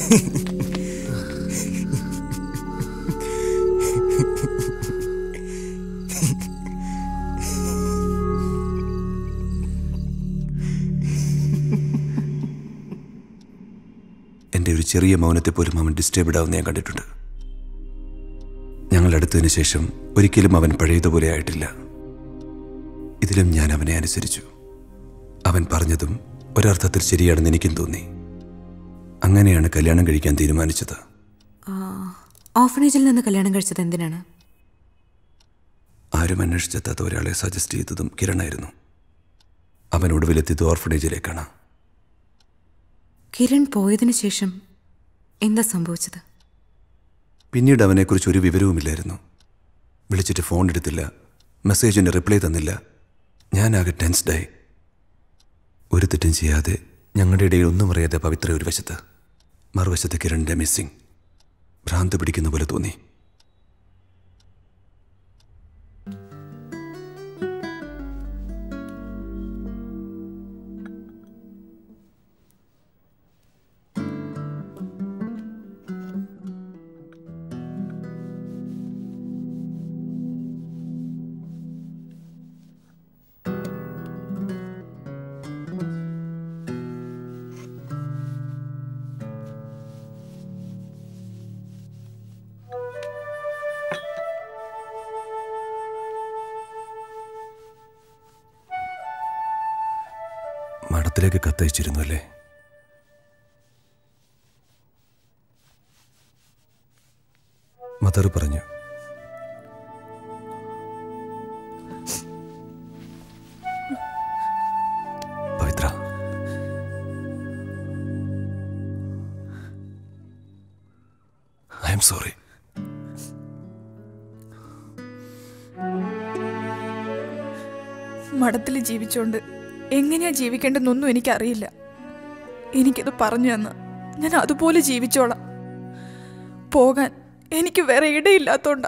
എൻ്റെ ഒരു ചെറിയ മൗനത്തെ പോലും അവൻ ഡിസ്റ്റർബ്ഡ് ആവുന്ന ഞാൻ കണ്ടിട്ടുണ്ട് ഞങ്ങൾ അടുത്തതിന് ശേഷം ഒരിക്കലും അവൻ പഴയതുപോലെ ആയിട്ടില്ല ഇതിലും ഞാൻ അവനെ അനുസരിച്ചു അവൻ പറഞ്ഞതും ഒരർത്ഥത്തിൽ ശരിയാണെന്ന് എനിക്കും തോന്നി അങ്ങനെയാണ് കല്യാണം കഴിക്കാൻ തീരുമാനിച്ചത് ഓഫനേജിൽ നിന്ന് കല്യാണം കഴിച്ചത് എന്തിനാണ് ആരും അന്വേഷിച്ചെത്താത്ത ഒരാളെ സജസ്റ്റ് ചെയ്തതും കിരണായിരുന്നു അവൻ ഒടുവിലെത്തിയത് ഓർഫണേജിലേക്കാണ് കിരൺ പോയതിനു ശേഷം എന്താ സംഭവിച്ചത് പിന്നീട് അവനെക്കുറിച്ച് ഒരു വിവരവുമില്ലായിരുന്നു വിളിച്ചിട്ട് ഫോൺ എടുത്തില്ല മെസ്സേജിന് റിപ്ലൈ തന്നില്ല ഞാനാകെ ടെൻസ്ഡായി ഒരു തെറ്റും ചെയ്യാതെ ഞങ്ങളുടെ ഇടയിൽ ഒന്നും അറിയാതെ പവിത്ര ഒരു വശത്ത് മറുവശത്ത് കിരണിൻ്റെ മിസ്സിംഗ് ഭ്രാന്ത് പിടിക്കുന്ന പോലെ തോന്നി മഠത്തിലേക്ക് കത്തയച്ചിരുന്നു അല്ലേ മദർ പറഞ്ഞു പവിത്ര ഐ എം സോറി മഠത്തിൽ ജീവിച്ചോണ്ട് എങ്ങനെയാ ജീവിക്കേണ്ടെന്നൊന്നും എനിക്കറിയില്ല എനിക്കത് പറഞ്ഞു തന്ന് ഞാൻ അതുപോലെ ജീവിച്ചോളാം പോകാൻ എനിക്ക് വേറെ ഇടയില്ലാത്തോണ്ടാ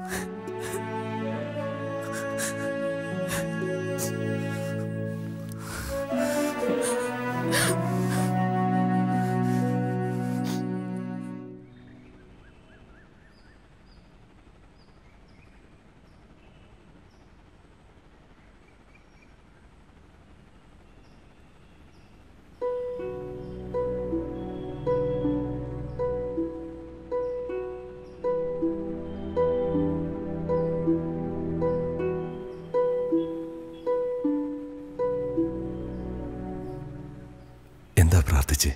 എന്താ പ്രാർത്ഥിച്ചേ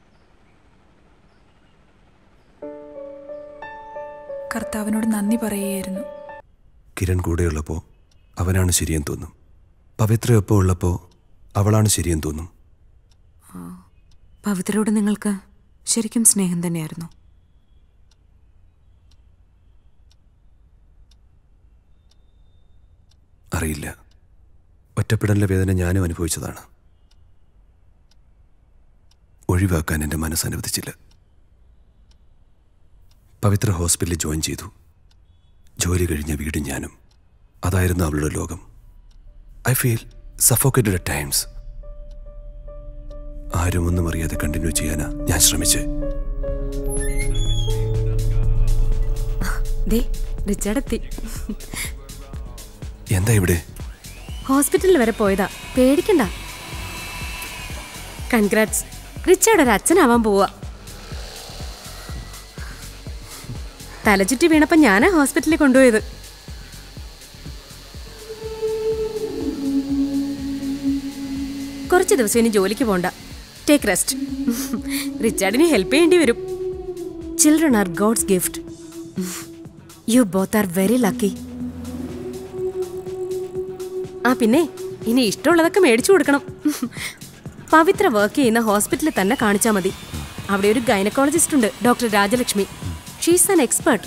കർത്താവിനോട് നന്ദി പറയുകയായിരുന്നു കിരൺ കൂടെയുള്ളപ്പോൾ അവനാണ് ശരിയെന്ന് തോന്നും പവിത്രയൊപ്പം ഉള്ളപ്പോൾ അവളാണ് ശരിയെന്ന് തോന്നും പവിത്രയോട് നിങ്ങൾക്ക് ശരിക്കും സ്നേഹം തന്നെയായിരുന്നു അറിയില്ല ഒറ്റപ്പെടലിൻ്റെ വേദന ഞാനും അനുഭവിച്ചതാണ് ഒഴിവാക്കാൻ എൻ്റെ മനസ്സ് അനുവദിച്ചില്ല പവിത്ര ഹോസ്പിറ്റലിൽ ജോയിൻ ചെയ്തു ജോലി കഴിഞ്ഞ വീട് ഞാനും അതായിരുന്നു അവളുടെ ലോകം I feel suffocated at times ആരും ഒന്നും അറിയാതെ കണ്ടിന്യൂ ചെയ്യാനാ ഞാൻ ശ്രമിച്ചേ ദേ റിച്ചാർഡ് എത്തി എന്താ ഇവിടെ ഹോസ്പിറ്റലിൽ വരെ പോയതാ പേടിക്കണ്ട കൺഗ്രാറ്റ്സ് റിച്ചാർഡ് ഒരു അച്ഛനാവാൻ പോവാ തലചുറ്റി വീണപ്പോ ഞാനാ ഹോസ്പിറ്റലിൽ കൊണ്ടുപോയത് കുറച്ച് ദിവസം ഇനി ജോലിക്ക് പോണ്ട ടേക്ക് റെസ്റ്റ് റിച്ചാർഡിനെ ഹെൽപ്പ് ചെയ്യേണ്ടി വരും children are God's gift you both are very lucky ആ പിന്നെ ഇനി ഇഷ്ടമുള്ളതൊക്കെ മേടിച്ചു കൊടുക്കണം പവിത്ര വർക്ക് ചെയ്യുന്ന ഹോസ്പിറ്റലിൽ തന്നെ കാണിച്ചാൽ മതി അവിടെ ഒരു ഗൈനക്കോളജിസ്റ്റ് ഉണ്ട് doctor Rajalakshmi she's an expert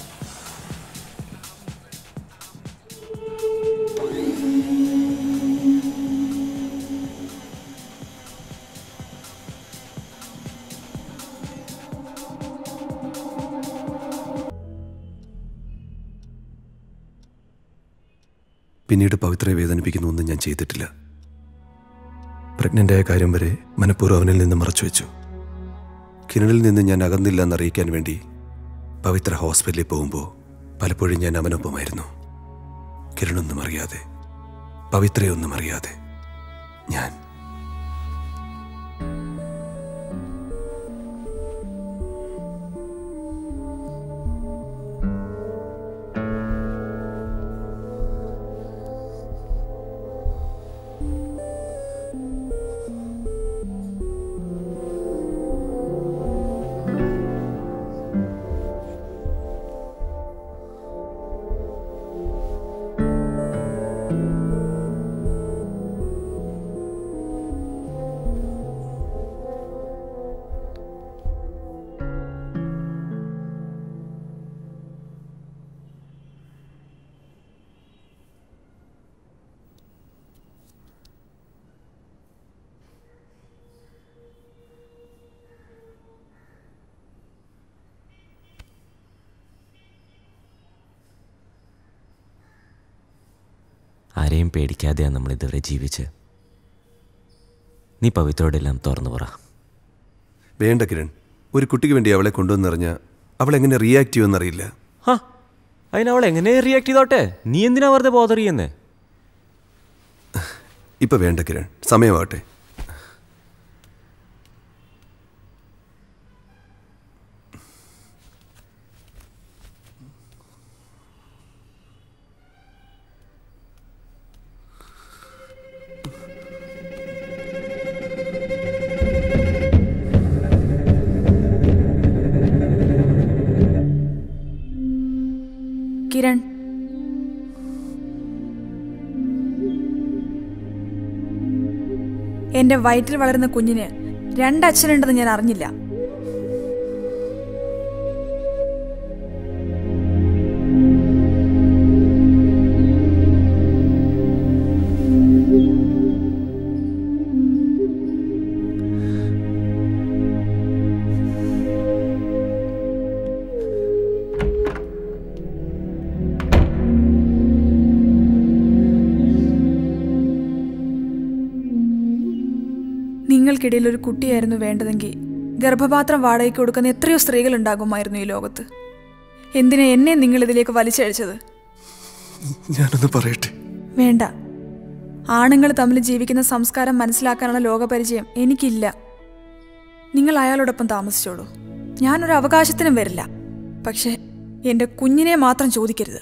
പിന്നീട് പവിത്രയെ വേദനിപ്പിക്കുന്ന ഒന്നും ഞാൻ ചെയ്തിട്ടില്ല പ്രഗ്നൻ്റായ കാര്യം വരെ മനഃപൂർവ്വം അവനിൽ നിന്ന് മറച്ചുവെച്ചു കിരണിൽ നിന്ന് ഞാൻ അകന്നില്ല എന്നറിയിക്കാൻ വേണ്ടി പവിത്ര ഹോസ്പിറ്റലിൽ പോകുമ്പോൾ പലപ്പോഴും ഞാൻ അവനൊപ്പമായിരുന്നു കിരണൊന്നും അറിയാതെ പവിത്രയൊന്നും അറിയാതെ ഞാൻ ആരെയും പേടിക്കാതെയാണ് നമ്മൾ ഇതുവരെ ജീവിച്ച് നീ പവിത്രോടെല്ലാം തുറന്നു പറ വേണ്ട കിരൺ ഒരു കുട്ടിക്ക് വേണ്ടി അവളെ കൊണ്ടുവന്നറിഞ്ഞ അവൾ എങ്ങനെ റിയാക്ട് ചെയ്യുമെന്നറിയില്ല ഹാ അതിനവൾ എങ്ങനെ റിയാക്ട് ചെയ്തോട്ടെ നീ എന്തിനാ വെറുതെ ബോധറിയെന്നേ ഇപ്പൊ വേണ്ട കിരൺ സമയമാവട്ടെ കിരൺ എന്റെ വയറ്റിൽ വളരുന്ന കുഞ്ഞിന് രണ്ടച്ഛനുണ്ടെന്ന് ഞാൻ അറിഞ്ഞില്ല നിങ്ങൾക്കിടയിൽ ഒരു കുട്ടിയായിരുന്നു വേണ്ടതെങ്കിൽ ഗർഭപാത്രം വാടകയ്ക്ക് കൊടുക്കുന്ന എത്രയോ സ്ത്രീകൾ ഉണ്ടാകുമായിരുന്നു ഈ ലോകത്ത് എന്തിനാ എന്നെ നിങ്ങൾ ഇതിലേക്ക് വലിച്ചഴിച്ചത് ഞാനൊന്ന് പറയട്ടെ വേണ്ട ആണുങ്ങൾ തമ്മിൽ ജീവിക്കുന്ന സംസ്കാരം മനസ്സിലാക്കാനുള്ള ലോകപരിചയം എനിക്കില്ല നിങ്ങൾ അയാളോടൊപ്പം താമസിച്ചോളൂ ഞാനൊരു അവകാശത്തിനും വരില്ല പക്ഷേ എൻ്റെ കുഞ്ഞിനെ മാത്രം ചോദിക്കരുത്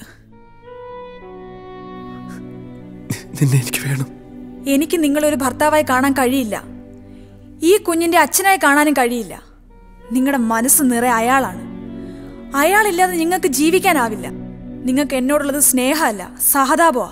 നിന്നെ എനിക്ക് വേണം എനിക്ക് നിങ്ങളൊരു ഭർത്താവായി കാണാൻ കഴിയില്ല ഈ കുഞ്ഞിന്റെ അച്ഛനായി കാണാനും കഴിയില്ല നിങ്ങളുടെ മനസ്സ് നിറയെ അയാളാണ് അയാളില്ലാതെ നിങ്ങൾക്ക് ജീവിക്കാനാവില്ല നിങ്ങൾക്ക് എന്നോടുള്ളത് സ്നേഹമല്ല സഹതാപമാ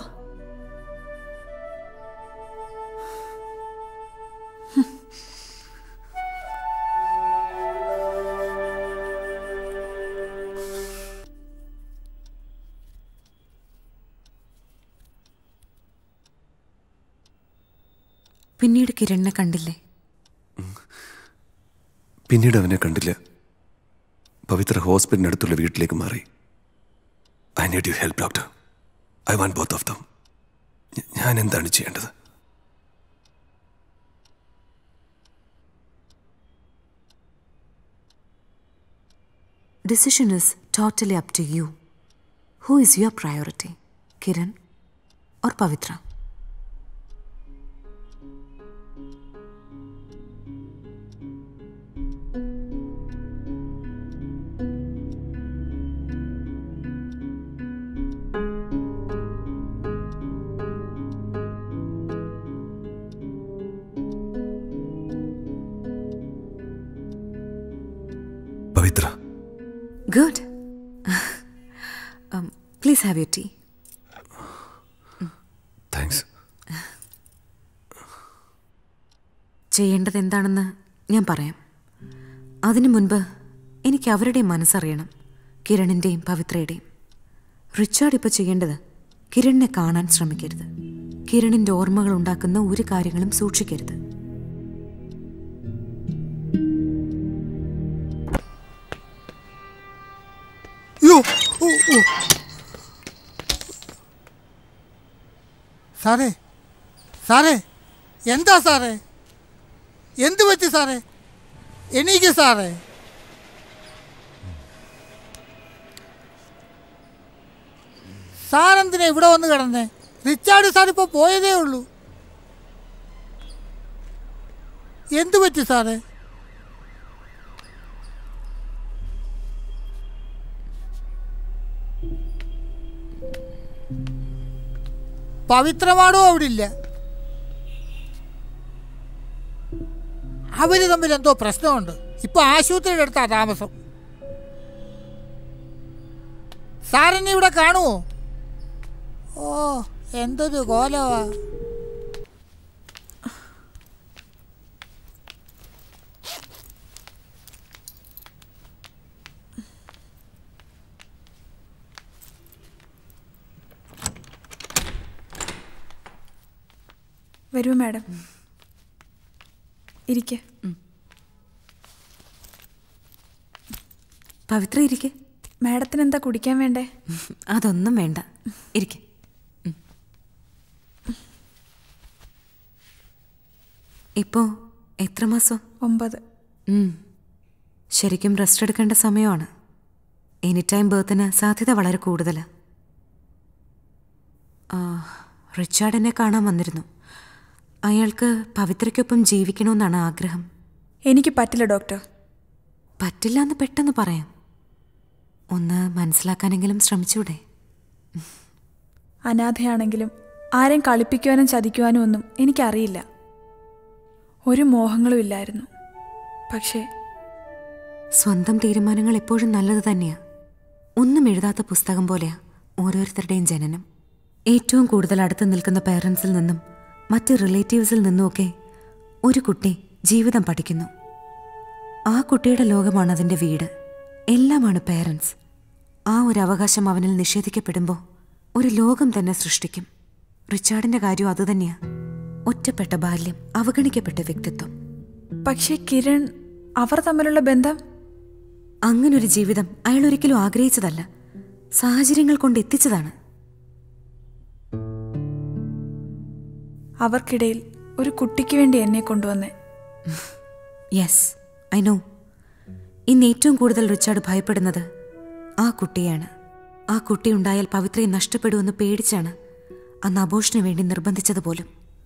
പിന്നീട് കിരണിനെ കണ്ടില്ലേ പിന്നീട് അവനെ കണ്ടില്ല പവിത്ര ഹോസ്പിറ്റലിനടുത്തുള്ള വീട്ടിലേക്ക് മാറി I need you help doctor I want both of them ഞാൻ എന്താണ് ചെയ്യേണ്ടത് Decision is totally up to you. Who is your priority? Kiran or Pavitra? Pavitra Good. um, please have your tea. Thanks ചെയ്യേണ്ടത് എന്താണെന്ന് ഞാൻ പറയാം അതിനു മുൻപ് എനിക്ക് അവരുടെ മനസ്സറിയണം കിരണിൻ്റെയും പവിത്രയുടെയും റിച്ചാർഡ് ഇപ്പോൾ ചെയ്യേണ്ടത് കിരണിനെ കാണാൻ ശ്രമിക്കരുത് കിരണിൻ്റെ ഓർമ്മകൾ ഉണ്ടാക്കുന്ന ഒരു കാര്യങ്ങളും സൂക്ഷിക്കരുത് സാറേ സാറേ എന്താ സാറേ എന്ത് പറ്റി സാറേ എനിക്ക് സാറേ സാറെന്തിനാ ഇവിടെ വന്ന് കിടന്നേ റിച്ചാർഡ് സാർ ഇപ്പോൾ പോയതേ ഉള്ളൂ എന്ത് പറ്റി സാറേ പവിത്രമാണോ അവിടെ ഇല്ല അവര് തമ്മിൽ എന്തോ പ്രശ്നമുണ്ട് ഇപ്പൊ ആശുപത്രിയുടെ അടുത്താ താമസം സാറിനെ ഇവിടെ കാണുമോ ഓ എന്തൊരു കോലവാ വരൂ മാഡം ഇരിക്കെ പവിത്ര ഇരിക്കെ മാഡത്തിന് എന്താ കുടിക്കാൻ വേണ്ടേ അതൊന്നും വേണ്ട ഇരിക്കെ ഇപ്പോ എത്ര മാസം ഒമ്പത് ഉം. ശരിക്കും റെസ്റ്റ് എടുക്കേണ്ട സമയമാണ് എനി ടൈം ബേർത്തിന് സാധ്യത വളരെ കൂടുതലാണ് റിച്ചാർഡ് എന്നെ കാണാൻ വന്നിരുന്നു അയാൾക്ക് പവിത്രയ്ക്കൊപ്പം ജീവിക്കണമെന്നാണ് ആഗ്രഹം എനിക്ക് പറ്റില്ല ഡോക്ടർ പറ്റില്ല എന്ന് പെട്ടെന്ന് പറയാം ഒന്ന് മനസ്സിലാക്കാനെങ്കിലും ശ്രമിച്ചൂടെ അനാഥയാണെങ്കിലും ആരെയും കളിപ്പിക്കുവാനും ചതിക്കുവാനും ഒന്നും എനിക്കറിയില്ല ഒരു മോഹങ്ങളും ഇല്ലായിരുന്നു പക്ഷേ സ്വന്തം തീരുമാനങ്ങൾ എപ്പോഴും നല്ലത് തന്നെയാ ഒന്നും എഴുതാത്ത പുസ്തകം പോലെയാ ഓരോരുത്തരുടെയും ജനനം ഏറ്റവും കൂടുതൽ അടുത്ത് നിൽക്കുന്ന പേരൻസിൽ നിന്നും മറ്റ് റിലേറ്റീവ്സിൽ നിന്നുമൊക്കെ ഒരു കുട്ടി ജീവിതം പഠിക്കുന്നു ആ കുട്ടിയുടെ ലോകമാണ് അതിൻ്റെ വീട് എല്ലാമാണ് പേരൻസ് ആ ഒരു അവകാശം അവനിൽ നിഷേധിക്കപ്പെടുമ്പോൾ ഒരു ലോകം തന്നെ സൃഷ്ടിക്കും റിച്ചാർഡിന്റെ കാര്യം അതുതന്നെയാ ഒറ്റപ്പെട്ട ബാല്യം അവഗണിക്കപ്പെട്ട വ്യക്തിത്വം പക്ഷേ കിരൺ അവർ തമ്മിലുള്ള ബന്ധം അങ്ങനൊരു ജീവിതം അയാൾ ഒരിക്കലും ആഗ്രഹിച്ചതല്ല സാഹചര്യങ്ങൾ കൊണ്ട് എത്തിച്ചതാണ് അവർക്കിടയിൽ ഒരു കുട്ടിക്ക് വേണ്ടി എന്നെ കൊണ്ടുവന്നേ യെസ് ഐ നോ ഇന്ന് ഏറ്റവും കൂടുതൽ റിച്ചാർഡ് ഭയപ്പെടുന്നത് ആ കുട്ടിയാണ് ആ കുട്ടി ഉണ്ടായാൽ പവിത്രയെ നഷ്ടപ്പെടുമെന്ന് പേടിച്ചാണ് അന്ന് അബോഷന് വേണ്ടി നിർബന്ധിച്ചത് പോലും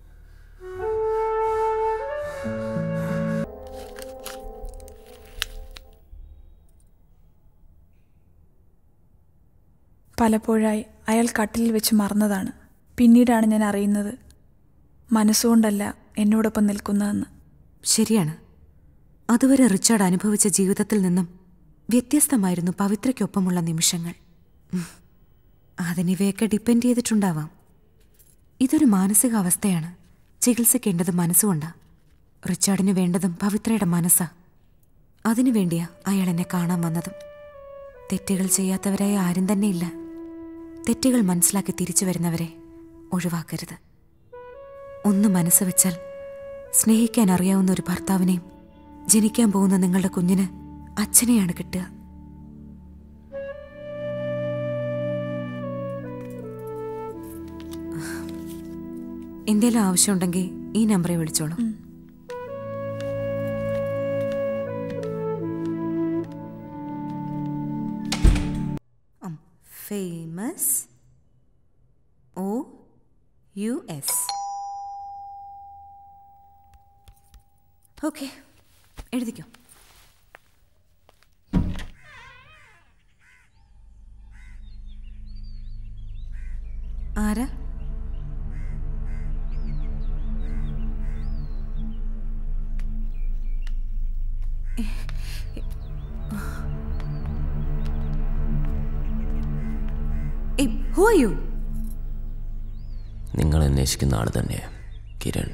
പലപ്പോഴായി അയാൾ കട്ടിലിൽ വെച്ച് മറന്നതാണ് പിന്നീടാണ് ഞാൻ അറിയുന്നത് മനസ്സുകൊണ്ടല്ല എന്നോടൊപ്പം നിൽക്കുന്നതെന്ന് ശരിയാണ് അതുവരെ റിച്ചാർഡ് അനുഭവിച്ച ജീവിതത്തിൽ നിന്നും വ്യത്യസ്തമായിരുന്നു പവിത്രയ്ക്കൊപ്പമുള്ള നിമിഷങ്ങൾ ഉം. അതിനിവയൊക്കെ ഡിപ്പെൻഡ് ചെയ്തിട്ടുണ്ടാവാം ഇതൊരു മാനസികാവസ്ഥയാണ് ചികിത്സിക്കേണ്ടത് മനസ്സുകൊണ്ടാ റിച്ചാർഡിന് വേണ്ടതും പവിത്രയുടെ മനസ്സാ അതിനു വേണ്ടിയാ അയാൾ എന്നെ കാണാൻ വന്നതും തെറ്റുകൾ ചെയ്യാത്തവരായ ആരും തന്നെ ഇല്ല തെറ്റുകൾ മനസ്സിലാക്കി തിരിച്ചു വരുന്നവരെ ഒഴിവാക്കരുത് ഒന്ന് മനസ്സ് വെച്ചാൽ സ്നേഹിക്കാൻ അറിയാവുന്ന ഒരു ഭർത്താവിനെയും ജനിക്കാൻ പോകുന്ന നിങ്ങളുടെ കുഞ്ഞിന് അച്ഛനെയാണ് കിട്ടുക എന്തേലും ആവശ്യമുണ്ടെങ്കിൽ ഈ നമ്പറെ വിളിച്ചോളൂ famous O U S okay എഴുതിക്കോ ആരാ ഹു ആർ യു നിങ്ങൾ അന്വേഷിക്കുന്ന ആൾ തന്നെ കിരൺ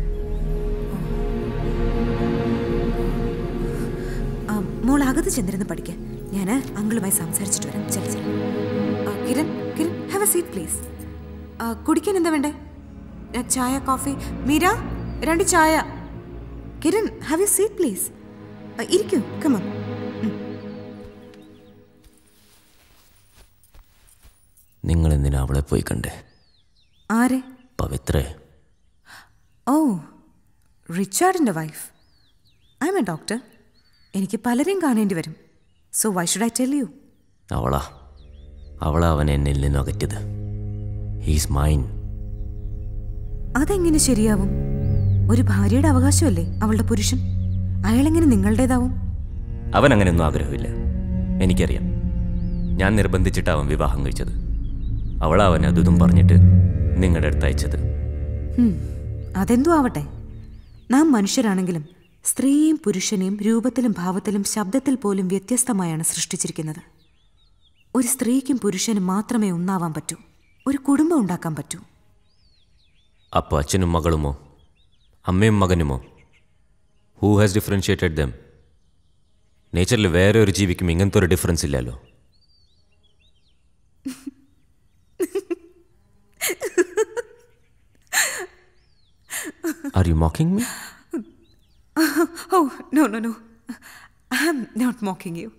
ആ, മോൾ അകത്ത് ചെന്നിരുന്ന് പഠിക്കാൻ ഞാൻ അങ്കിളുമായി സംസാരിച്ചിട്ട് വരാം ചെല ചെല ആ, Kiran Kiran have a seat please കുടിക്കാൻ എന്താ വേണ്ടേ ആ, ചായ കോഫി മീര രണ്ട് ചായ Kiran have a seat please ഇരിക്കൂ കമൺ നിങ്ങൾ എന്തിനാ അവളെ പോയി കണ്ടേ ആരെ പവിത്രേ ഓ റിച്ചാർഡിൻ്റെ wife I'm a doctor എനിക്ക് പലരെയും കാണേണ്ടി വരും so why should I tell you അവളാ അവളാ അവൻ എന്നിൽ നിന്നും അകറ്റിയത് ഹീസ് മൈൻ അതെങ്ങനെ ശരിയാവും ഒരു ഭാര്യയുടെ അവകാശമല്ലേ അവളുടെ പുരുഷൻ അയാളെങ്ങനെ നിങ്ങളുടേതാവും അവൻ അങ്ങനെയൊന്നും ആഗ്രഹമില്ല എനിക്കറിയാം ഞാൻ നിർബന്ധിച്ചിട്ട് അവൻ വിവാഹം കഴിച്ചത് അവളാ അവൻ അതും പറഞ്ഞിട്ട് നിങ്ങളുടെ അടുത്ത് അയച്ചത് ഹും, അതെന്തോ ആവട്ടെ നാം മനുഷ്യരാണെങ്കിലും സ്ത്രീയെയും പുരുഷനെയും രൂപത്തിലും ഭാവത്തിലും ശബ്ദത്തിൽ പോലും വ്യത്യസ്തമായാണ് സൃഷ്ടിച്ചിരിക്കുന്നത് ഒരു സ്ത്രീക്കും പുരുഷനും മാത്രമേ ഒന്നാവാൻ പറ്റൂ ഒരു കുടുംബം ഉണ്ടാക്കാൻ പറ്റൂ അപ്പോൾ അച്ഛനും മകളുമോ അമ്മയും മകനുമോ ഹൂ ഹാസ് ഡിഫറൻഷിയേറ്റഡ് ദം നേച്ചറിൽ വേറെ ഒരു ജീവിക്കും ഇങ്ങനത്തെ ഒരു ഡിഫറൻസ് ഇല്ലല്ലോ are you mocking me oh no no no I am not mocking you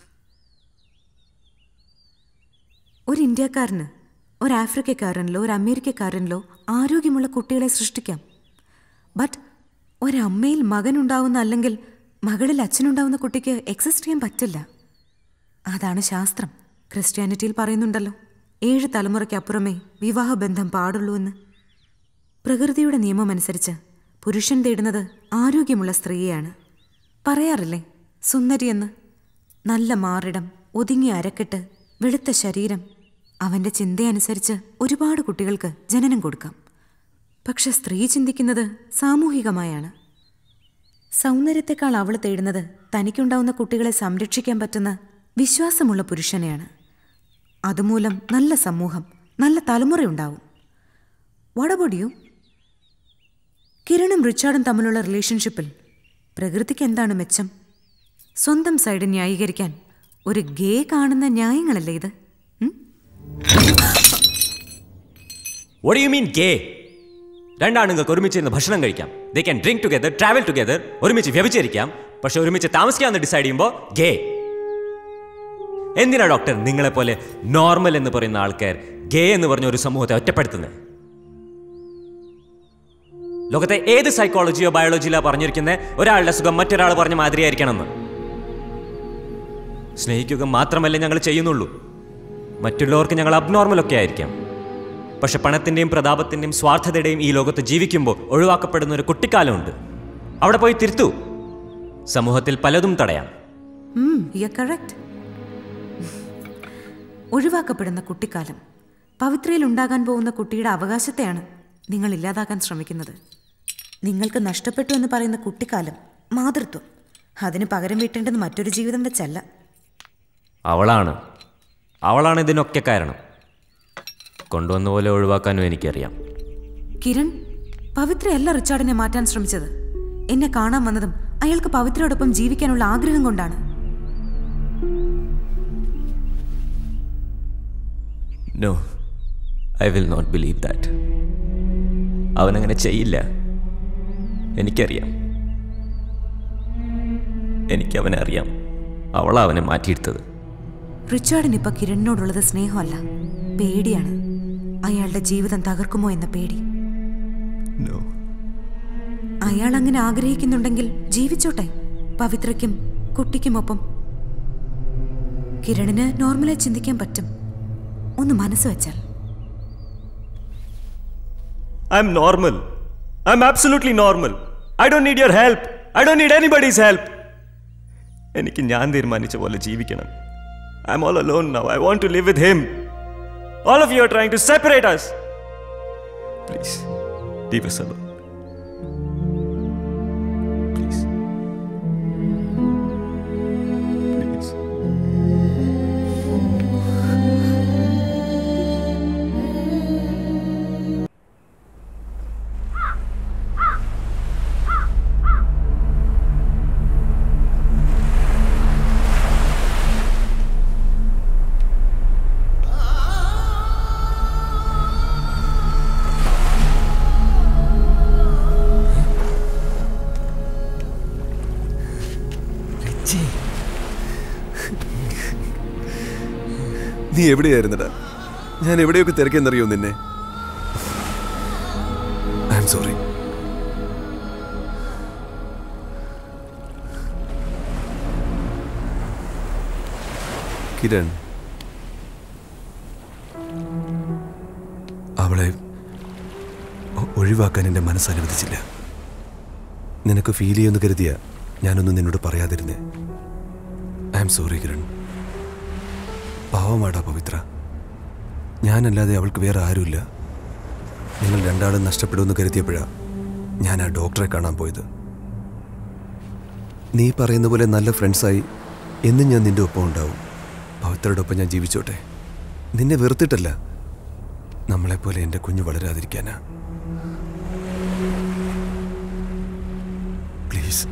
ഒരു ഇന്ത്യക്കാരന് ഒരു ആഫ്രിക്കക്കാരനിലോ ഒരു അമേരിക്കക്കാരനിലോ ആരോഗ്യമുള്ള കുട്ടികളെ സൃഷ്ടിക്കാം ബട്ട് ഒരമ്മയിൽ മകനുണ്ടാവുന്ന അല്ലെങ്കിൽ മകളിൽ അച്ഛനുണ്ടാവുന്ന കുട്ടിക്ക് എക്സിസ്റ്റ് ചെയ്യാൻ പറ്റില്ല അതാണ് ശാസ്ത്രം ക്രിസ്ത്യാനിറ്റിയിൽ പറയുന്നുണ്ടല്ലോ ഏഴ് തലമുറയ്ക്കപ്പുറമേ വിവാഹബന്ധം പാടുള്ളൂ എന്ന് പ്രകൃതിയുടെ നിയമമനുസരിച്ച് പുരുഷൻ തേടുന്നത് ആരോഗ്യമുള്ള സ്ത്രീയെയാണ് പറയാറില്ലേ സുന്ദരിയെന്ന് നല്ല മാറിടം ഒതുങ്ങിയ അരക്കെട്ട് വെളുത്ത ശരീരം അവന്റെ ചിന്തയനുസരിച്ച് ഒരുപാട് കുട്ടികൾക്ക് ജനനം കൊടുക്കാം പക്ഷെ സ്ത്രീ ചിന്തിക്കുന്നത് സാമൂഹികമായാണ് സൗന്ദര്യത്തെക്കാൾ അവൾ തേടുന്നത് തനിക്കുണ്ടാവുന്ന കുട്ടികളെ സംരക്ഷിക്കാൻ പറ്റുന്ന വിശ്വാസമുള്ള പുരുഷനെയാണ് അതുമൂലം നല്ല സമൂഹം നല്ല തലമുറയുണ്ടാവും വാട്ട് അബൌട്ട് യു കിരണും റിച്ചാർഡും തമ്മിലുള്ള റിലേഷൻഷിപ്പിൽ പ്രകൃതിക്ക് എന്താണ് മെച്ചം സ്വന്തം സൈഡ് ന്യായീകരിക്കാൻ ഒരു ഗേ കാണുന്ന ന്യായങ്ങളല്ലേ ഇത് വോട്ട് യു മീൻ ഗേ രണ്ടാണുങ്ങൾക്ക് ഒരുമിച്ച് ഇരുന്ന് ഭക്ഷണം കഴിക്കാം they can drink together travel together ഒരുമിച്ച് വ്യഭിചരിക്കാം പക്ഷെ ഒരുമിച്ച് താമസിക്കാമെന്ന് ഡിസൈഡ് ചെയ്യുമ്പോൾ ഗേ എന്തിനാ ഡോക്ടർ നിങ്ങളെപ്പോലെ നോർമൽ എന്ന് പറയുന്ന ആൾക്കാർ ഗേ എന്ന് പറഞ്ഞ ഒരു സമൂഹത്തെ ഒറ്റപ്പെടുത്തുന്നത് ലോകത്തെ ഏത് സൈക്കോളജിയോ ബയോളജിയിലോ പറഞ്ഞിരിക്കുന്നത് ഒരാളുടെ സുഖം മറ്റൊരാൾ പറഞ്ഞ മാതിരിയായിരിക്കണമെന്ന് സ്നേഹിക്കുക മാത്രമല്ല ഞങ്ങൾ ചെയ്യുന്നുള്ളൂ മറ്റുള്ളവർക്ക് ഞങ്ങൾ അബ്നോർമൽ ഒക്കെ ആയിരിക്കാം പക്ഷെ പണത്തിൻ്റെയും പ്രതാപത്തിൻ്റെയും സ്വാർത്ഥതയുടെയും ഈ ലോകത്ത് ജീവിക്കുമ്പോൾ ഒഴിവാക്കപ്പെടുന്ന ഒരു കുട്ടിക്കാലമുണ്ട് അവിടെ പോയി തിരുത്തു സമൂഹത്തിൽ പലതും തടയാം കറക്റ്റ് ഒഴിവാക്കപ്പെടുന്ന കുട്ടിക്കാലം പവിത്രയിൽ ഉണ്ടാകാൻ പോകുന്ന കുട്ടിയുടെ അവകാശത്തെയാണ് നിങ്ങൾ ഇല്ലാതാക്കാൻ ശ്രമിക്കുന്നത് നിങ്ങൾക്ക് നഷ്ടപ്പെട്ടു എന്ന് പറയുന്ന കുട്ടിക്കാലം മാതൃത്വം അതിന് പകരം വീട്ടേണ്ടത് മറ്റൊരു ജീവിതം വെച്ചല്ല അവളാണ് അവളാണ് ഇതിനൊക്കെ കാരണം കൊണ്ടുവന്ന പോലെ ഒഴിവാക്കാനും എനിക്കറിയാം കിരൺ പവിത്രയല്ല റിച്ചാർഡിനെ മാറ്റാൻ ശ്രമിച്ചത് എന്നെ കാണാൻ വന്നതും അയാൾക്ക് പവിത്രയോടൊപ്പം ജീവിക്കാനുള്ള ആഗ്രഹം കൊണ്ടാണ് no I will not believe that അവനങ്ങനെ ചെയ്യില്ല എനിക്കറിയാം എനിക്കവനെ അറിയാം അവളാ അവനെ മാറ്റിയെടുത്തത് റിച്ചാർഡിന് ഇപ്പൊ കിരണിനോടുള്ളത് സ്നേഹമല്ല പേടിയാണ് അയാളുടെ ജീവിതം തകർക്കുമോ എന്ന പേടി നോ അയാൾ അങ്ങനെ ആഗ്രഹിക്കുന്നുണ്ടെങ്കിൽ ജീവിച്ചോട്ടെ പവിത്രയ്ക്കും കുട്ടിക്കുമൊപ്പം കിരണിന് നോർമലായി ചിന്തിക്കാൻ പറ്റും ഒന്ന് മനസ്സ് വെച്ചാൽ I'm normal. I'm absolutely normal. I don't need your help. I don't need anybody's help. എനിക്ക് ഞാൻ തീരുമാനിച്ച പോലെ ജീവിക്കണം I'm all alone now I want to live with him all of you are trying to separate us please leave us alone please please നീ എവിടെയായിരുന്നടാ ഞാൻ എവിടെയൊക്കെ തിരക്കെന്നറിയോ നിന്നെ ഐ എം സോറി കിരൺ അവളെ ഒ- ഒഴിവാക്കാൻ എൻ്റെ മനസ്സ് അനുവദിച്ചില്ല നിനക്ക് ഫീൽ ചെയ്യുമെന്ന് കരുതിയ ഞാനൊന്നും നിന്നോട് പറയാതിരുന്നേ ഐ എം സോറി കിരൺ പാവമാടാ പവിത്ര ഞാനല്ലാതെ അവൾക്ക് വേറെ ആരുമില്ല നിങ്ങൾ രണ്ടാളും നഷ്ടപ്പെടുമെന്ന് കരുതിയപ്പോഴാ ഞാൻ ആ ഡോക്ടറെ കാണാൻ പോയത് നീ പറയുന്ന പോലെ നല്ല ഫ്രണ്ട്സായി എന്നും ഞാൻ നിന്റെ ഒപ്പം ഉണ്ടാവും പവിത്രയുടെ ഒപ്പം ഞാൻ ജീവിച്ചോട്ടെ നിന്നെ വെറുത്തിട്ടല്ല നമ്മളെപ്പോലെ എൻ്റെ കുഞ്ഞ് വളരാതിരിക്കാനാ പ്ലീസ്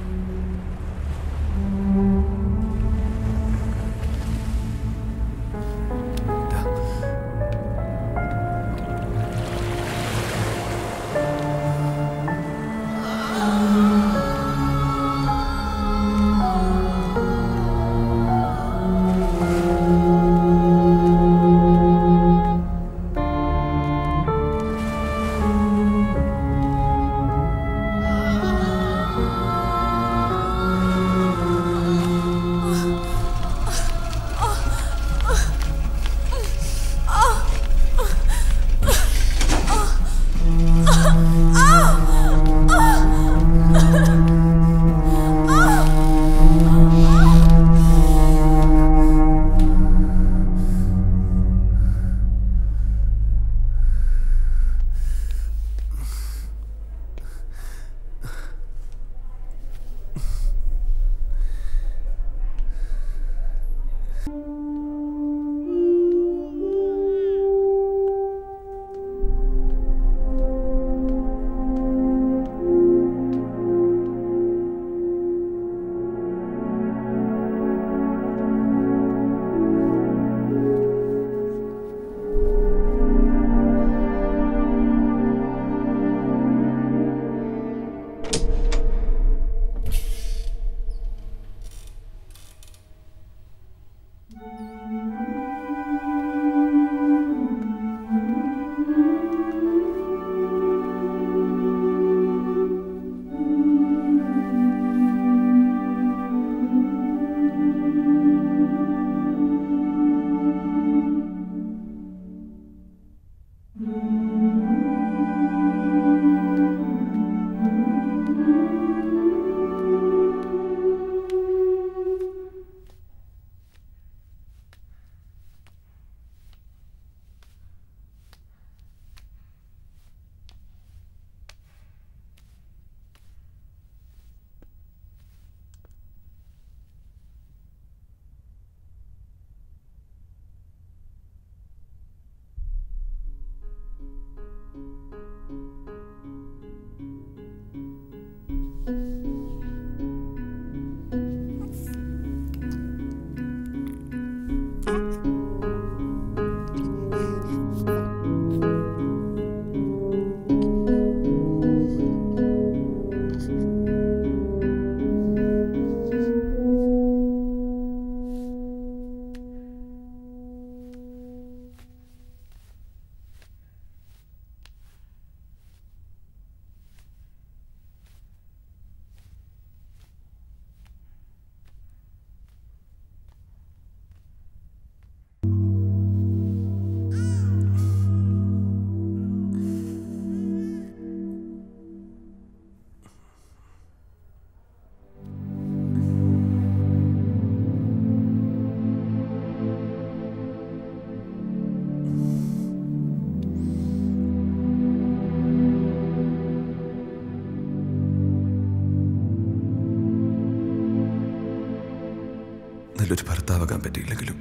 നല്ലൊരു ഭർത്താവാകാൻ പറ്റിയില്ലെങ്കിലും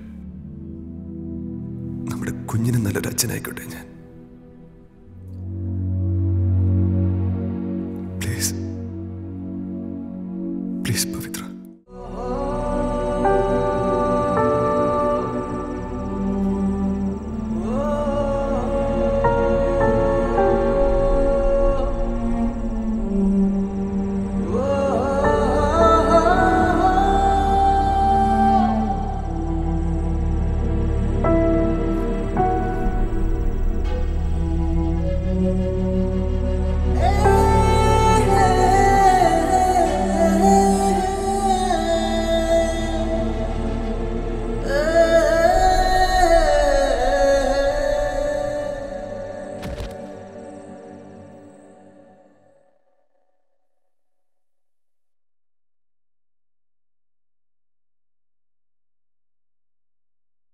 നമ്മുടെ കുഞ്ഞിന് നല്ലൊരു അച്ഛനായിക്കോട്ടെ ഞാൻ please please Pavitra thank you